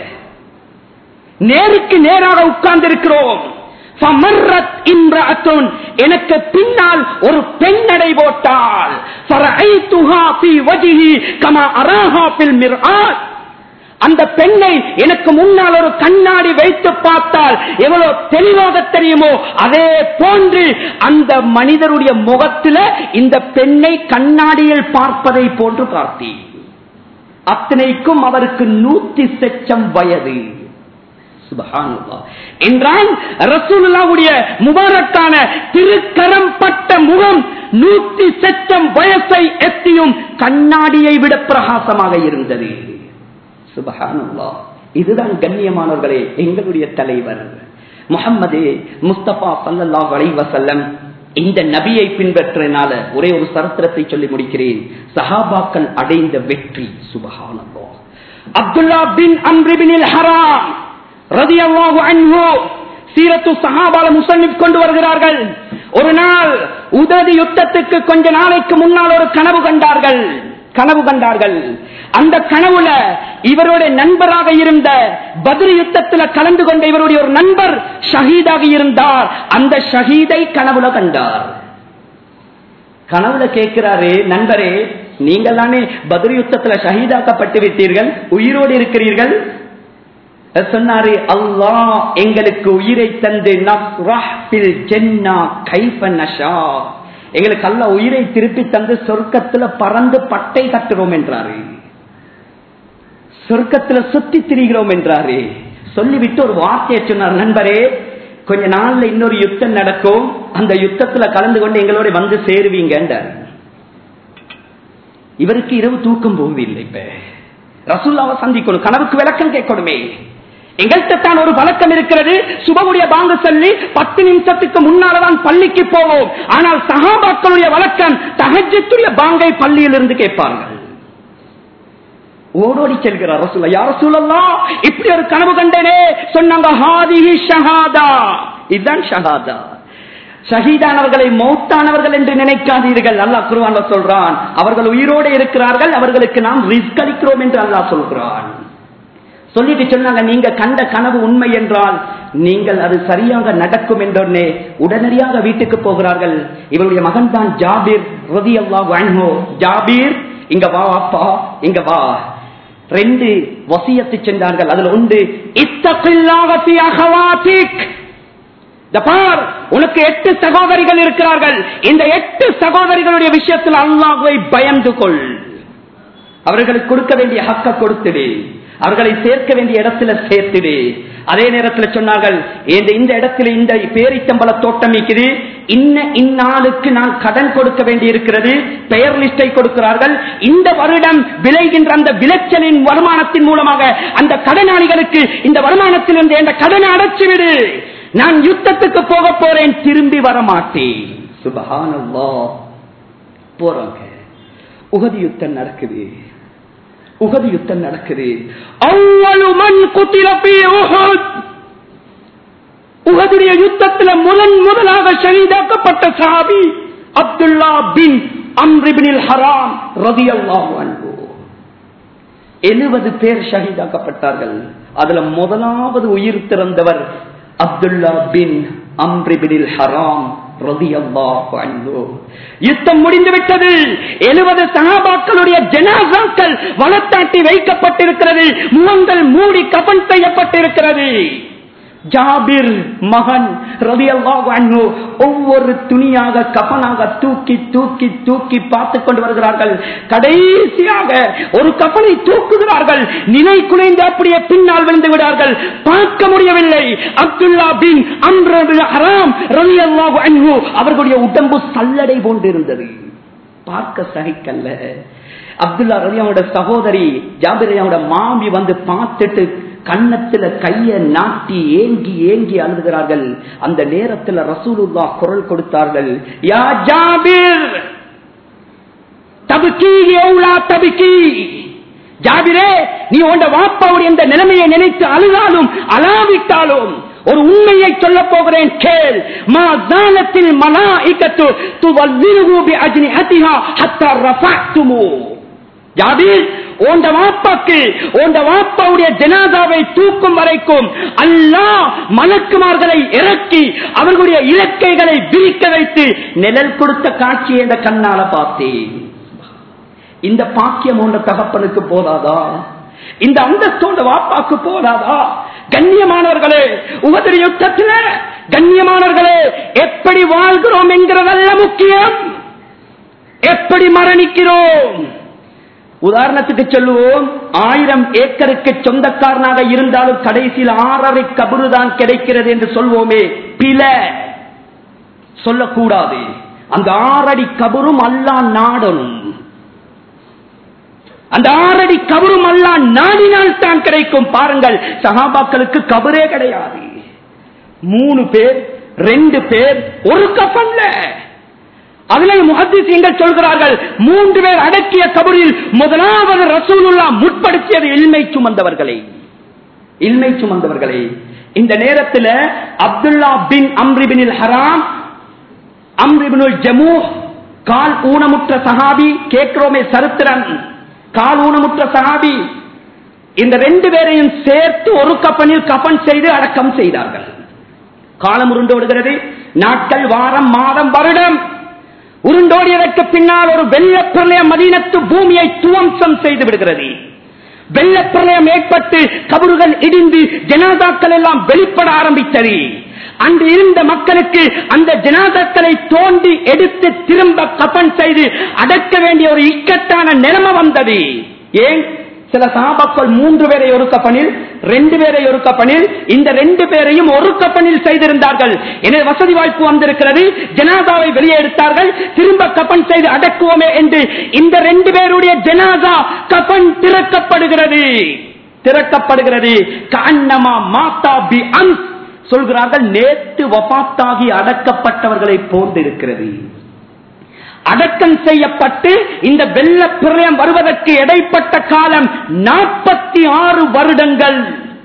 நேருக்கு நேராக உட்கார்ந்திருக்கிறோம் فمرت امرأة எனக்கு பின்னால் ஒரு பெண் நடை போட்டால் فرأيتها في وجهي كما أراها في المرآة அந்த பெண்ணை எனக்கு முன்னால் ஒரு கண்ணாடி வைத்து பார்த்தால் எவ்வளவு தெளிவாக தெரியுமோ அதே போன்று அந்த மனிதருடைய முகத்தில் இந்த பெண்ணை கண்ணாடியில் பார்ப்பதை போன்று பார்த்தேன் அத்தனைக்கும் அவருக்கு நூத்தி செச்சம் வயது சுபஹானல்லாஹ். என்றால் ரசூலுல்லாவுடைய முபாரக்கான திருக்கரம் பட்ட முகம் நூத்தி செச்சம் வயசை எத்தியும் கண்ணாடியை விட பிரகாசமாக இருந்தது சுபஹானல்லாஹ். இதுதான் கண்ணியமானவர்களே எங்களுடைய தலைவர் முகம்மது முஸ்தபா சல்லல்லாஹு அலைஹி வஸல்லம் இந்த நபியை பின்பற்றினால ஒரே ஒரு சரித்திரத்தை சொல்லி முடிக்கிறேன் சஹாபாக்கள் அடைந்த வெற்றி சுபஹானல்லாஹ் அப்துல்லா பின் அம்ரிபினில் ஹராம் ரதியல்லாஹு அன்ஹு சீரத்து சஹாபால முசன்னிப் கொண்டு வருகிறார்கள் ஒரு நாள் உதவி யுத்தத்துக்கு கொஞ்ச நாளைக்கு முன்னால் ஒரு கனவு கண்டார்கள் கனவு கண்டார்கள் அந்த கனவுல இவருடைய நண்பராக இருந்த பதில் யுத்தத்தில் கலந்து கொண்ட இவருடைய ஒரு நண்பர் ஷஹீதாக இருந்தார் அந்த ஷஹீதை கனவுல கண்டார் கனவுல கேட்கிறாரு நண்பரே நீங்கள் தானே பதில் யுத்தத்தில் ஷஹீதாக்கப்பட்டு விட்டீர்கள் உயிரோடு இருக்கிறீர்கள் சொன்னாரு அல்லாஹ் எங்களுக்கு உயிரை தந்து நஃப்ரஹ் பில் ஜன்னா கைஃப நஷா எங்களுக்கு அல்ல உயிரை திருப்பி தந்து சொர்க்கத்துல பறந்து பட்டை கட்டுறோம் என்றாரு சொர்க்கத்துல சுத்தி திரிகிறோம் என்றாரு சொல்லிவிட்டு ஒரு வார்த்தையை சொன்னார் நண்பரே கொஞ்ச நாள்ல இன்னொரு யுத்தம் நடக்கும் அந்த யுத்தத்துல கலந்து கொண்டு எங்களோட வந்து சேருவீங்க இவருக்கு இரவு தூக்கம் போவதில்லை இப்ப ரசூல்லாவை சந்திக்கணும் கனவுக்கு விளக்கம் கேட்கணுமே எங்கள்கிட்ட தான் ஒரு வழக்கம் இருக்கிறது சுபகுடைய பாங்கு சொல்லி பத்து நிமிஷத்துக்கு முன்னாலதான் பள்ளிக்கு போவோம் ஆனால் சகாபாக்களுடைய வழக்கம் தகஜத்துடைய பாங்கை பள்ளியில் இருந்து கேட்பார்கள் ஓடோடி செல்கிறார் ரசூல்லா யார் ரசூலல்லா இப்படி ஒரு கனவு கண்டனே சொன்னாங்க ஹாதிஹி ஷஹாதா இதுதான் ஷஹாதா ஷஹீதானவர்களை மௌத்தானவர்கள் என்று நினைக்காதீர்கள் அல்லாஹ் குருவான்ல சொல்றான் அவர்கள் உயிரோடு இருக்கிறார்கள் அவர்களுக்கு நாம் ரிஸ்க் அளிக்கிறோம் என்று அல்லாஹ் சொல்கிறான் சொல்லிட்டு சொன்னாங்க நீங்க கண்ட கனவு உண்மை என்றால் நீங்கள் அது சரியாக நடக்கும் என்றொன்னே உடனடியாக வீட்டுக்கு போகிறார்கள் இவருடைய மகன் தான் ஜாபீர் ரதி அல்லாஹ் ஜாபீர் இங்க வா அப்பா இங்க வா ரெண்டு வசியத்து சென்றார்கள் அதுல உண்டு இத்தப்பில்லாக பார் உனக்கு எட்டு சகோதரிகள் இருக்கிறார்கள் இந்த எட்டு சகோதரிகளுடைய விஷயத்தில் அல்லாஹுவை பயந்து கொள் அவர்களுக்கு கொடுக்க வேண்டிய ஹக்க கொடுத்துடு அவர்களை சேர்க்க வேண்டிய இடத்துல சேர்த்துடு அதே நேரத்தில் சொன்னார்கள் இந்த இந்த இடத்துல இந்த பேரித்தம்பல தோட்டம் இருக்குது இன்ன இந்நாளுக்கு நான் கடன் கொடுக்க வேண்டி இருக்கிறது பெயர் லிஸ்டை கொடுக்கிறார்கள் இந்த வருடம் விளைகின்ற அந்த விளைச்சலின் வருமானத்தின் மூலமாக அந்த கடனாளிகளுக்கு இந்த வருமானத்திலிருந்து இந்த கடனை அடைச்சுவிடு நான் யுத்தத்துக்கு போக போறேன் திரும்பி வர மாட்டேன் சுபஹானல்லா போறாங்க உகதி யுத்தம் நடக்குது உகதி யுத்தம் நடக்குது அவ்வளவு மண் குத்திரப்பி உகதுடைய யுத்தத்தில் முதன் முதலாக ஷஹீதாக்கப்பட்ட சாபி அப்துல்லா பின் அம்ரிபினில் ஹராம் ரதி அல்லாஹு எழுபது பேர் ஷஹீதாக்கப்பட்டார்கள் அதுல முதலாவது உயிர் திறந்தவர் அப்துல்லா பின் அம்ரிபினில் ஹராம் யுத்தம் முடிந்துவிட்டது எழுபது சகாபாக்களுடைய ஜனாசாக்கள் வளத்தாட்டி வைக்கப்பட்டிருக்கிறது முகங்கள் மூடி கபன் செய்யப்பட்டிருக்கிறது ஜாபிர் மகன் ரவி அல்லாஹு ஒவ்வொரு துணியாக கபனாக தூக்கி தூக்கி தூக்கி பார்த்து கொண்டு வருகிறார்கள் கடைசியாக ஒரு கப்பலை தூக்குகிறார்கள் நிலை குலைந்து அப்படியே பின்னால் விழுந்து விடார்கள் பார்க்க முடியவில்லை அப்துல்லா பின் அம்ரம் ஹராம் ரவி அல்லாஹு அவர்களுடைய உடம்பு சல்லடை போன்று இருந்தது பார்க்க சகிக்கல்ல அப்துல்லா ரலியாவோட சகோதரி ஜாபிரியாவோட மாமி வந்து பார்த்துட்டு கன்னத்துல கைய நாட்டி ஏங்கி ஏங்கி அழுகிறார்கள் அந்த நேரத்துல ரசூலுல்லா குரல் கொடுத்தார்கள் யா ஜாபிர் தபுக்கி எவ்வளா தபுக்கி ஜாபிரே நீ உண்ட வாப்பாவுடைய இந்த நிலைமையை நினைத்து அழுதாலும் அழாவிட்டாலும் ஒரு உண்மையை சொல்ல போகிறேன் கேள் மா ஜாலத்தில் மலாஇகத்து துவல்லிருஹு பி அஜ்னிஹதிஹா ஹத்தா ரஃபஅத்துமு ஜாபீர் உண்ட வாப்பாக்கு உண்ட வாப்பாவுடைய ஜனாதாவை தூக்கும் வரைக்கும் அல்லாஹ் மலக்குமார்களை இறக்கி அவர்களுடைய இலக்கைகளை விரிக்க வைத்து நிழல் கொடுத்த காட்சியை இந்த கண்ணால பார்த்தேன் இந்த பாக்கியம் உண்ட தகப்பனுக்கு போதாதா இந்த அந்தஸ்தோட வாப்பாக்கு போதாதா கண்ணியமானவர்களே உபதிரி யுத்தத்தில் கண்ணியமானவர்களே எப்படி வாழ்கிறோம் என்கிறதல்ல முக்கியம் எப்படி மரணிக்கிறோம் உதாரணத்துக்கு சொல்லுவோம் ஆயிரம் ஏக்கருக்கு சொந்தக்காரனாக இருந்தாலும் கடைசியில் ஆறரை கபரு தான் கிடைக்கிறது என்று சொல்வோமே பில சொல்லக்கூடாது அந்த ஆறடி கபரும் அல்லா நாடனும் அந்த ஆறடி கபரும் அல்லா நாடினால் தான் கிடைக்கும் பாருங்கள் சகாபாக்களுக்கு கபரே கிடையாது மூணு பேர் ரெண்டு பேர் ஒரு கப்பல்ல அதுல முகத்திசீங்கள் சொல்கிறார்கள் மூன்று பேர் அடக்கிய கபரில் முதலாவது ரசூலுல்லா முற்படுத்தியது இல்மை சுமந்தவர்களை இல்மை சுமந்தவர்களை இந்த நேரத்தில் அப்துல்லா பின் அம்ரிபினில் ஹராம் அம்ரிபினுல் ஜமு கால் ஊனமுற்ற சஹாபி கேட்கிறோமே சரித்திரம் கால் ஊனமுற்ற சஹாபி இந்த ரெண்டு பேரையும் சேர்த்து ஒரு கப்பனில் கப்பன் செய்து அடக்கம் செய்தார்கள் காலம் உருண்டு விடுகிறது நாட்கள் வாரம் மாதம் வருடம் உருண்டோடியதற்கு பின்னால் ஒரு வெள்ளப்பிரளயம் மதீனத்து பூமியை துவம்சம் செய்து விடுகிறது வெள்ளப்பிரளயம் ஏற்பட்டு கபறுகள் இடிந்து ஜனாதாக்கள் எல்லாம் வெளிப்பட ஆரம்பித்தது அன்று இருந்த மக்களுக்கு அந்த ஜனாதாக்களை தோண்டி எடுத்து திரும்ப கப்பன் செய்து அடக்க வேண்டிய ஒரு இக்கட்டான நிலைமை வந்தது ஏன் சில சாபாக்கள் மூன்று பேரை ஒரு கப்பனில் ரெண்டு பேரை ஒரு கப்பனில் இந்த ரெண்டு பேரையும் ஒரு கப்பனில் செய்திருந்தார்கள் எனவே வசதி வாய்ப்பு வந்திருக்கிறது ஜனாதாவை வெளியே எடுத்தார்கள் திரும்ப கப்பன் செய்து அடக்குவோமே என்று இந்த ரெண்டு பேருடைய ஜனாதா கப்பன் திறக்கப்படுகிறது திறக்கப்படுகிறது கண்ணமா மாதா பி அன் சொல்கிறார்கள் நேற்று வபாத்தாகி அடக்கப்பட்டவர்களை போன்றிருக்கிறது அடக்கம் செய்யப்பட்டு இந்த வெள்ள பிரளயம் வருவதற்கு இடைப்பட்ட காலம் நாற்பத்தி ஆறு வருடங்கள்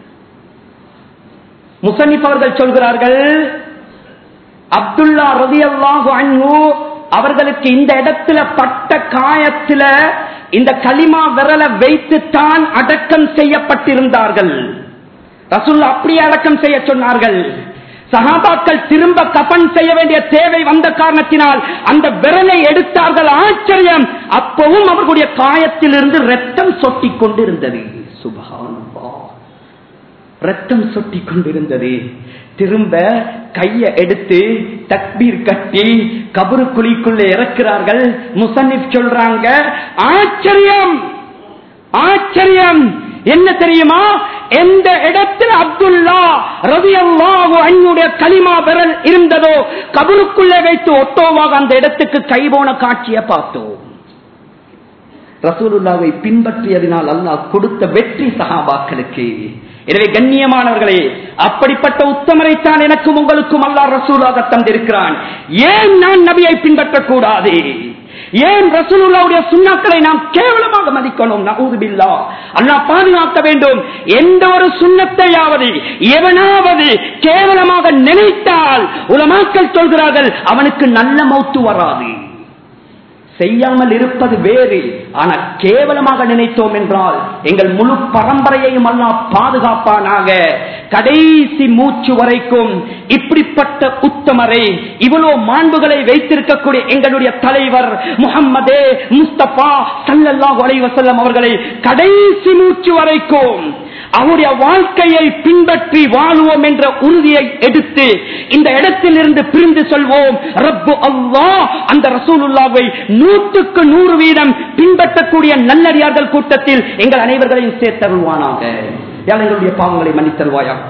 முசனிப் அவர்கள் சொல்கிறார்கள் அப்துல்லா ரதி அல்லாஹு அன்ஹு அவர்களுக்கு இந்த இடத்துல பட்ட காயத்துல இந்த களிமா விரல வைத்து தான் அடக்கம் செய்யப்பட்டிருந்தார்கள் ரசுல்லா அப்படியே அடக்கம் செய்ய சொன்னார்கள் சகாபாக்கள் திரும்ப கபன் செய்ய வேண்டிய தேவை வந்த காரணத்தினால் அந்த விரலை எடுத்தார்கள் ஆச்சரியம் அப்பவும் அவர்களுடைய காயத்திலிருந்து ரத்தம் சொட்டிக் கொண்டிருந்தது சுபகானப்பா ரத்தம் சொட்டிக் கொண்டிருந்தது திரும்ப கைய எடுத்து தக்பீர் கட்டி கபரு குழிக்குள்ள இறக்கிறார்கள் முசன்னிப் சொல்றாங்க ஆச்சரியம் ஆச்சரியம் என்ன தெரியுமா எந்த இடத்தில் அப்துல்லா ரவி அல்லாஹு அன்னுடைய களிமா விரல் இருந்ததோ கபருக்குள்ளே வைத்து ஒட்டோவாக அந்த இடத்துக்கு கைபோன காட்சியை பார்த்தோம் ரசூலுல்லாவை பின்பற்றியதினால் அல்லாஹ் கொடுத்த வெற்றி சகாபாக்களுக்கு எனவே கண்ணியமானவர்களே அப்படிப்பட்ட உத்தமரைத்தான் எனக்கும் உங்களுக்கும் அல்லாஹ் ரசூலாக தந்திருக்கிறான் ஏன் நான் நபியை பின்பற்றக்கூடாது ஏன் ரசூலுல்லாவுடைய சுண்ணாக்களை நாம் கேவலமாக மதிக்கணும் நவுதுபில்லா அல்லாஹ் பாதுகாக்க வேண்டும் எந்த ஒரு சுண்ணத்தையாவது எவனாவது கேவலமாக நினைத்தால் உலமாக்கள் சொல்கிறார்கள் அவனுக்கு நல்ல மௌத்து வராது செய்யாமல் இருப்பது வேறு ஆனால் கேவலமாக நினைத்தோம் என்றால் எங்கள் முழு பரம்பரையையும் அல்லா பாதுகாப்பானாக கடைசி மூச்சு வரைக்கும் இப்படிப்பட்ட உத்தமரை இவ்வளவு மாண்புகளை வைத்திருக்கக்கூடிய எங்களுடைய தலைவர் முகம்மதே முஸ்தபா சல்லல்லாஹு அலைஹி வஸல்லம் அவர்களை கடைசி மூச்சு வரைக்கும் அவருடைய வாழ்க்கையை பின்பற்றி வாழுவோம் என்ற உறுதியை எடுத்து இந்த இடத்தில் இருந்து பிரிந்து சொல்வோம் ரப்பு அல்லாஹ் அந்த ரசூலுல்லாவை நூற்றுக்கு நூறு வீதம் பின்பற்றக்கூடிய நல்லடியார்கள் கூட்டத்தில் எங்கள் அனைவர்களையும் சேர்த்தருள்வானாக யாழ் எங்களுடைய பாவங்களை மன்னித்தருவாயா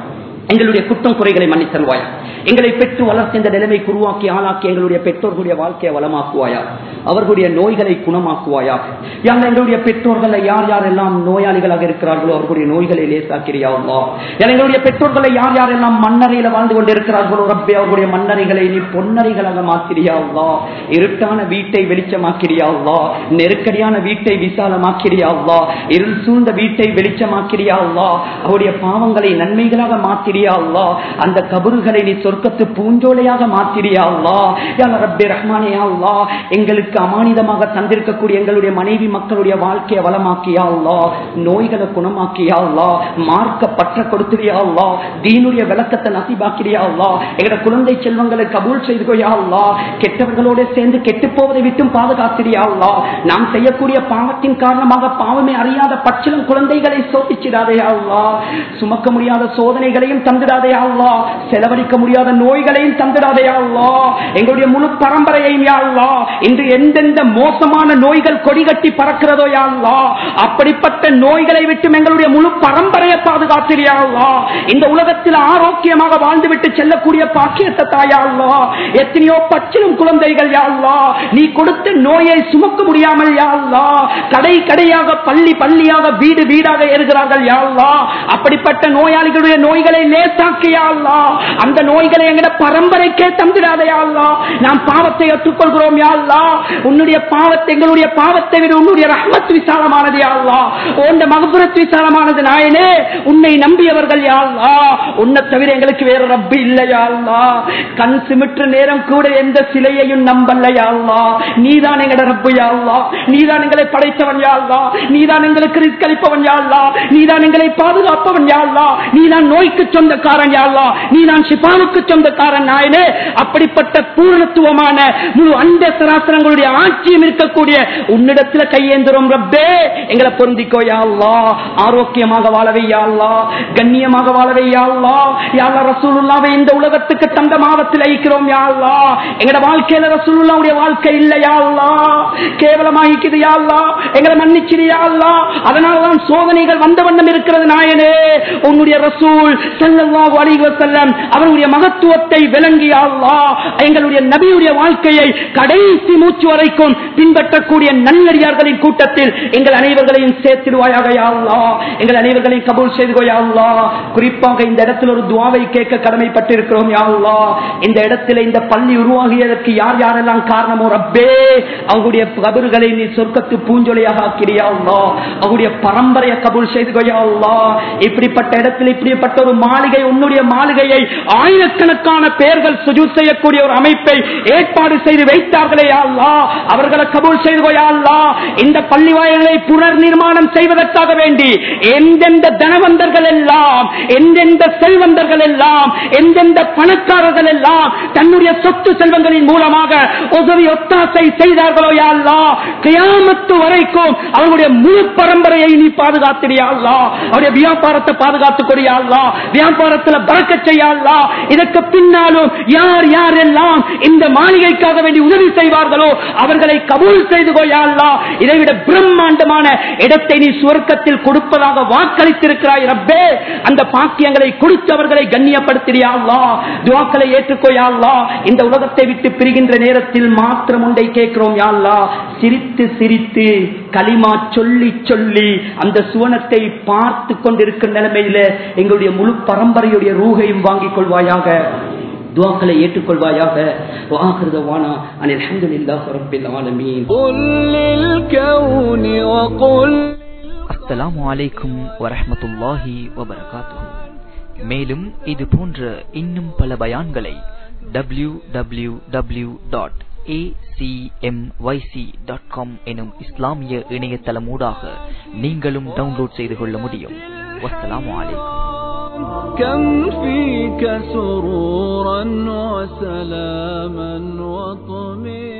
எங்களுடைய குற்றம் குறைகளை மன்னித்தருவாயா எங்களை பெற்று வளர்த்த இந்த நிலைமைக்கு உருவாக்கி ஆளாக்கி எங்களுடைய பெற்றோர்களுடைய வாழ்க்கையை வளமாக்குவாயா அவர்களுடைய நோய்களை குணமாக்குவாயா யார் எங்களுடைய பெற்றோர்களை யார் யாரெல்லாம் நோயாளிகளாக இருக்கிறார்களோ அவர்களுடைய நோய்களை லேசாக்கிறியா அல்லா யார் எங்களுடைய பெற்றோர்களை யார் யாரெல்லாம் மண்ணறையில வாழ்ந்து கொண்டிருக்கிறார்களோ ரப்பே அவர்களுடைய மண்ணறைகளை நீ பொன்னறைகளாக மாத்திரியா அல்லா இருட்டான வீட்டை வெளிச்சமாக்கிறியா அல்லா நெருக்கடியான வீட்டை விசாலமாக்கிறியா அல்லா இருள் சூழ்ந்த வீட்டை வெளிச்சமாக்கிறியா அல்லா அவருடைய பாவங்களை நன்மைகளாக மாத்திரியா அல்லா அந்த கபறுகளை நீ சொர்க்கத்து பூஞ்சோலையாக மாத்திரியா அல்லா யா ரப்பே ரஹ்மானே யா அல்லா எங்களுக்கு அமானிதமாக தந்திருக்கக்கூடிய எங்களுடைய மனைவி மக்களுடைய வாழ்க்கையை வளமாக்கியா அல்லா நோய்களை குணமாக்கியா அல்லா மார்க்க பற்ற கொடுத்துறியா அல்லா தீனுடைய விளக்கத்தை நசிபாக்கிறியா அல்லா எங்களோட குழந்தை செல்வங்களை கபூல் செய்துகோயா அல்லா கெட்டவர்களோட சேர்ந்து கெட்டு போவதை விட்டும் பாதுகாத்திரியா அல்லா நாம் செய்யக்கூடிய பாவத்தின் காரணமாக பாவமே அறியாத பச்சிலம் குழந்தைகளை சோதிச்சிடாதே அல்லா சுமக்க முடியாத சோதனைகளையும் தந்திடாதே அல்லா செலவழிக்க முடியாத நோய்களையும் தந்திடாதே அல்லா எங்களுடைய முழு பரம்பரையையும் யா அல்லா இன்று எந்தெந்த மோசமான நோய்கள் கொடிகட்டி பறக்கிறதோ யா அல்லா அப்படிப்பட்ட நோய்களை விட்டு எங்களுடைய முழு பரம்பரையை பாதுகாத்திரியா அல்லா இந்த உலகத்தில் ஆரோக்கியமாக வாழ்ந்துவிட்டு செல்லக்கூடிய பாக்கியத்தை தாயா அல்லா எத்தனையோ பச்சிலும் குழந்தைகள் யா அல்லா நீ கொடுத்த நோயை சுமக்க முடியாமல் யா அல்லா கடை கடையாக பள்ளி பள்ளியாக வீடு வீடாக ஏறுகிறார்கள் யா அல்லா அப்படிப்பட்ட நோயாளிகளுடைய நோய்களை லேசாக்கியா அல்லா அந்த நோய்களை எங்கட பரம்பரைக்கே தந்திடாதையா அல்லா நாம் பாவத்தை ஏற்றுக்கொள்கிறோம் யா அல்லா உன்னுடைய பாவத்தை எங்களுடைய பாவத்தை விட உன்னுடைய ரஹ்மத் விசாலமானது யா அல்லா உன்னுடைய மகபுரத் விசாலமானது நாயனே உன்னை நம்பியவர்கள் யா அல்லா உன்னை தவிர எங்களுக்கு வேற ரப்பு இல்லையா அல்லா கண் சிமிற்று நேரம் கூட எந்த சிலையையும் நம்பல்லையா அல்லா நீதான் எங்கட ரப்பு யா அல்லா நீதான் எங்களை படைத்தவன் யா அல்லா நீதான் எங்களுக்கு ரிஸ்க் அளிப்பவன் யா அல்லா நீதான் எங்களை பாதுகாப்பவன் யா அல்லா நீதான் நோய்க்கு சொந்தக்காரன் யா அல்லா நீதான் ஷிஃபாவுக்கு சொந்தக்காரன் நாயனே அப்படிப்பட்ட பூர்ணத்துவமான முழு அண்ட சராசரங்களுடைய ஆட்சியும் இருக்கக்கூடிய உன்னிடத்துல கையேந்திரம் ரப்பே எங்களை பொருந்திக்கோ யா அல்லா ஆரோக்கியமாக வாழவை யா அல்லா கண்ணியமாக வாழவை யா அல்லா யா அல்லா ரசூலுல்லாவை இந்த உலகத்துக்கு தந்த மாதத்தில் ஐக்கிறோம் யா அல்லா எங்கட வாழ்க்கையில ரசூலுல்லாவுடைய வாழ்க்கை இல்லை யா அல்லா கேவலமாகிக்குது யா அல்லா எங்களை மன்னிச்சிரு யா அல்லா அதனாலதான் சோதனைகள் வந்த வண்ணம் இருக்கிறது நாயனே உன்னுடைய ரசூல் ஸல்லல்லாஹு அலைஹி வஸல்லம் அவருடைய மகத்துவத்தை விளங்கிய அல்லாஹ் எங்களுடைய நபியுடைய வாழ்க்கையை கடைசி மூச்சு வரைக்கும் பின்பற்றக்கூடிய நல்லடியார்களின் கூட்டத்தில் எங்கள் அனைவர்களையும் சேர்த்திடுவாயாக யா அல்லாஹ் எங்கள் அனைவர்களையும் கபூல் செய்து யா அல்லாஹ் குறிப்பாக இந்த இடத்தில் ஒரு துவாவை கேட்க கடமைப்பட்டிருக்கிறோம் யா அல்லாஹ் இந்த இடத்துல இந்த பள்ளி உருவாகியதற்கு யார் யாரெல்லாம் காரணமோ ரப்பே அவங்களுடைய கபறுகளை நீ சொர்க்கத்து பூஞ்சொலியாக ஆக்கிறியா அல்லாஹ் அவங்களுடைய பரம்பரையை கபூல் செய்து யா அல்லாஹ் இப்படிப்பட்ட இடத்தில் இப்படிப்பட்ட ஒரு மாளிகை உன்னுடைய மாளிகையை ஆயிரக்கணக்கான பேர்கள் சுஜூத் செய்யக்கூடிய ஒரு அமைப்பை ஏற்பாடு செய்து வைத்தார்களே யா அல்லாஹ் அவர்களை கபூல் செய்து யா அல்லாஹ் இந்த பள்ளி வாயில்களை புனர் நிர்மாணம் செய்வதற்காக வேண்டி எந்தெந்த தனவந்தர்கள் எல்லாம் எந்தெந்த செல்வந்தர்கள் எல்லாம் எந்தெந்த பணக்காரர்கள் எல்லாம் தன்னுடைய சொத்து செல்வங்களின் மூலமாக உதவி ஒத்தாசை செய்தார்களோ யா அல்லாஹ் கியாமத்து வரைக்கும் அவர்களுடைய முழு பரம்பரையை நீ பாதுகாத்திரியா அல்லாஹ் அவருடைய வியாபாரத்தை பாதுகாத்துக் கொடியா அல்லாஹ் வியாபாரத்துல பறக்க செய்யா அல்லாஹ் இதற்கு பின்னாலும் யார் யார் எல்லாம் இந்த மாளிகைக்காக வேண்டி உதவி செய்வார்களோ அவர்களை கபூல் செய்து கொய்யா அல்லாஹ் இதைவிட பிரம்மாண்டமான இடத்தை நீ சுவர்க்கத்தில் கொடுப்பதாக வாக்களித்திருக்கிறாய் ரப்பே அந்த பாக்கியங்களை கொடுத்து அவர்களை கண்ணியப்படுத்தியா அல்லாஹ் துவாக்களை ஏற்றுக்கோயா அல்லாஹ் இந்த உலகத்தை விட்டு பிரிகின்ற நேரத்தில் மாத்திரம் உண்டை கேட்கிறோம் யா அல்லாஹ் சிரித்து சிரித்து களிமா சொல்லி சொல்லி அந்த சுவனத்தை பார்த்து கொண்டிருக்கிற நிலைமையில எங்களுடைய முழு பரம்பரையுடைய ரூகையும் வாங்கிக் கொள்வாயாக துவாக்களை ஏற்றுக்கொள்வாயாக வாஹிருதவானா அனில் அல்ஹம்துலில்லாஹி ரப்பில் ஆலமீன் قل للكون وقل அஸ்ஸலாமு அலைக்கும் வரஹ்மத்துல்லாஹி வபரகாத்துஹு மேலும் இது போன்ற இன்னும் பல பயான்களை W W W dot dot com எனும் இஸ்லாமிய இணையதளமூடாக நீங்களும் டவுன்லோட் செய்து கொள்ள முடியும் வஸ்ஸலாமு அலைக்கும் كم فيك سرورا وسلاما وطمئنا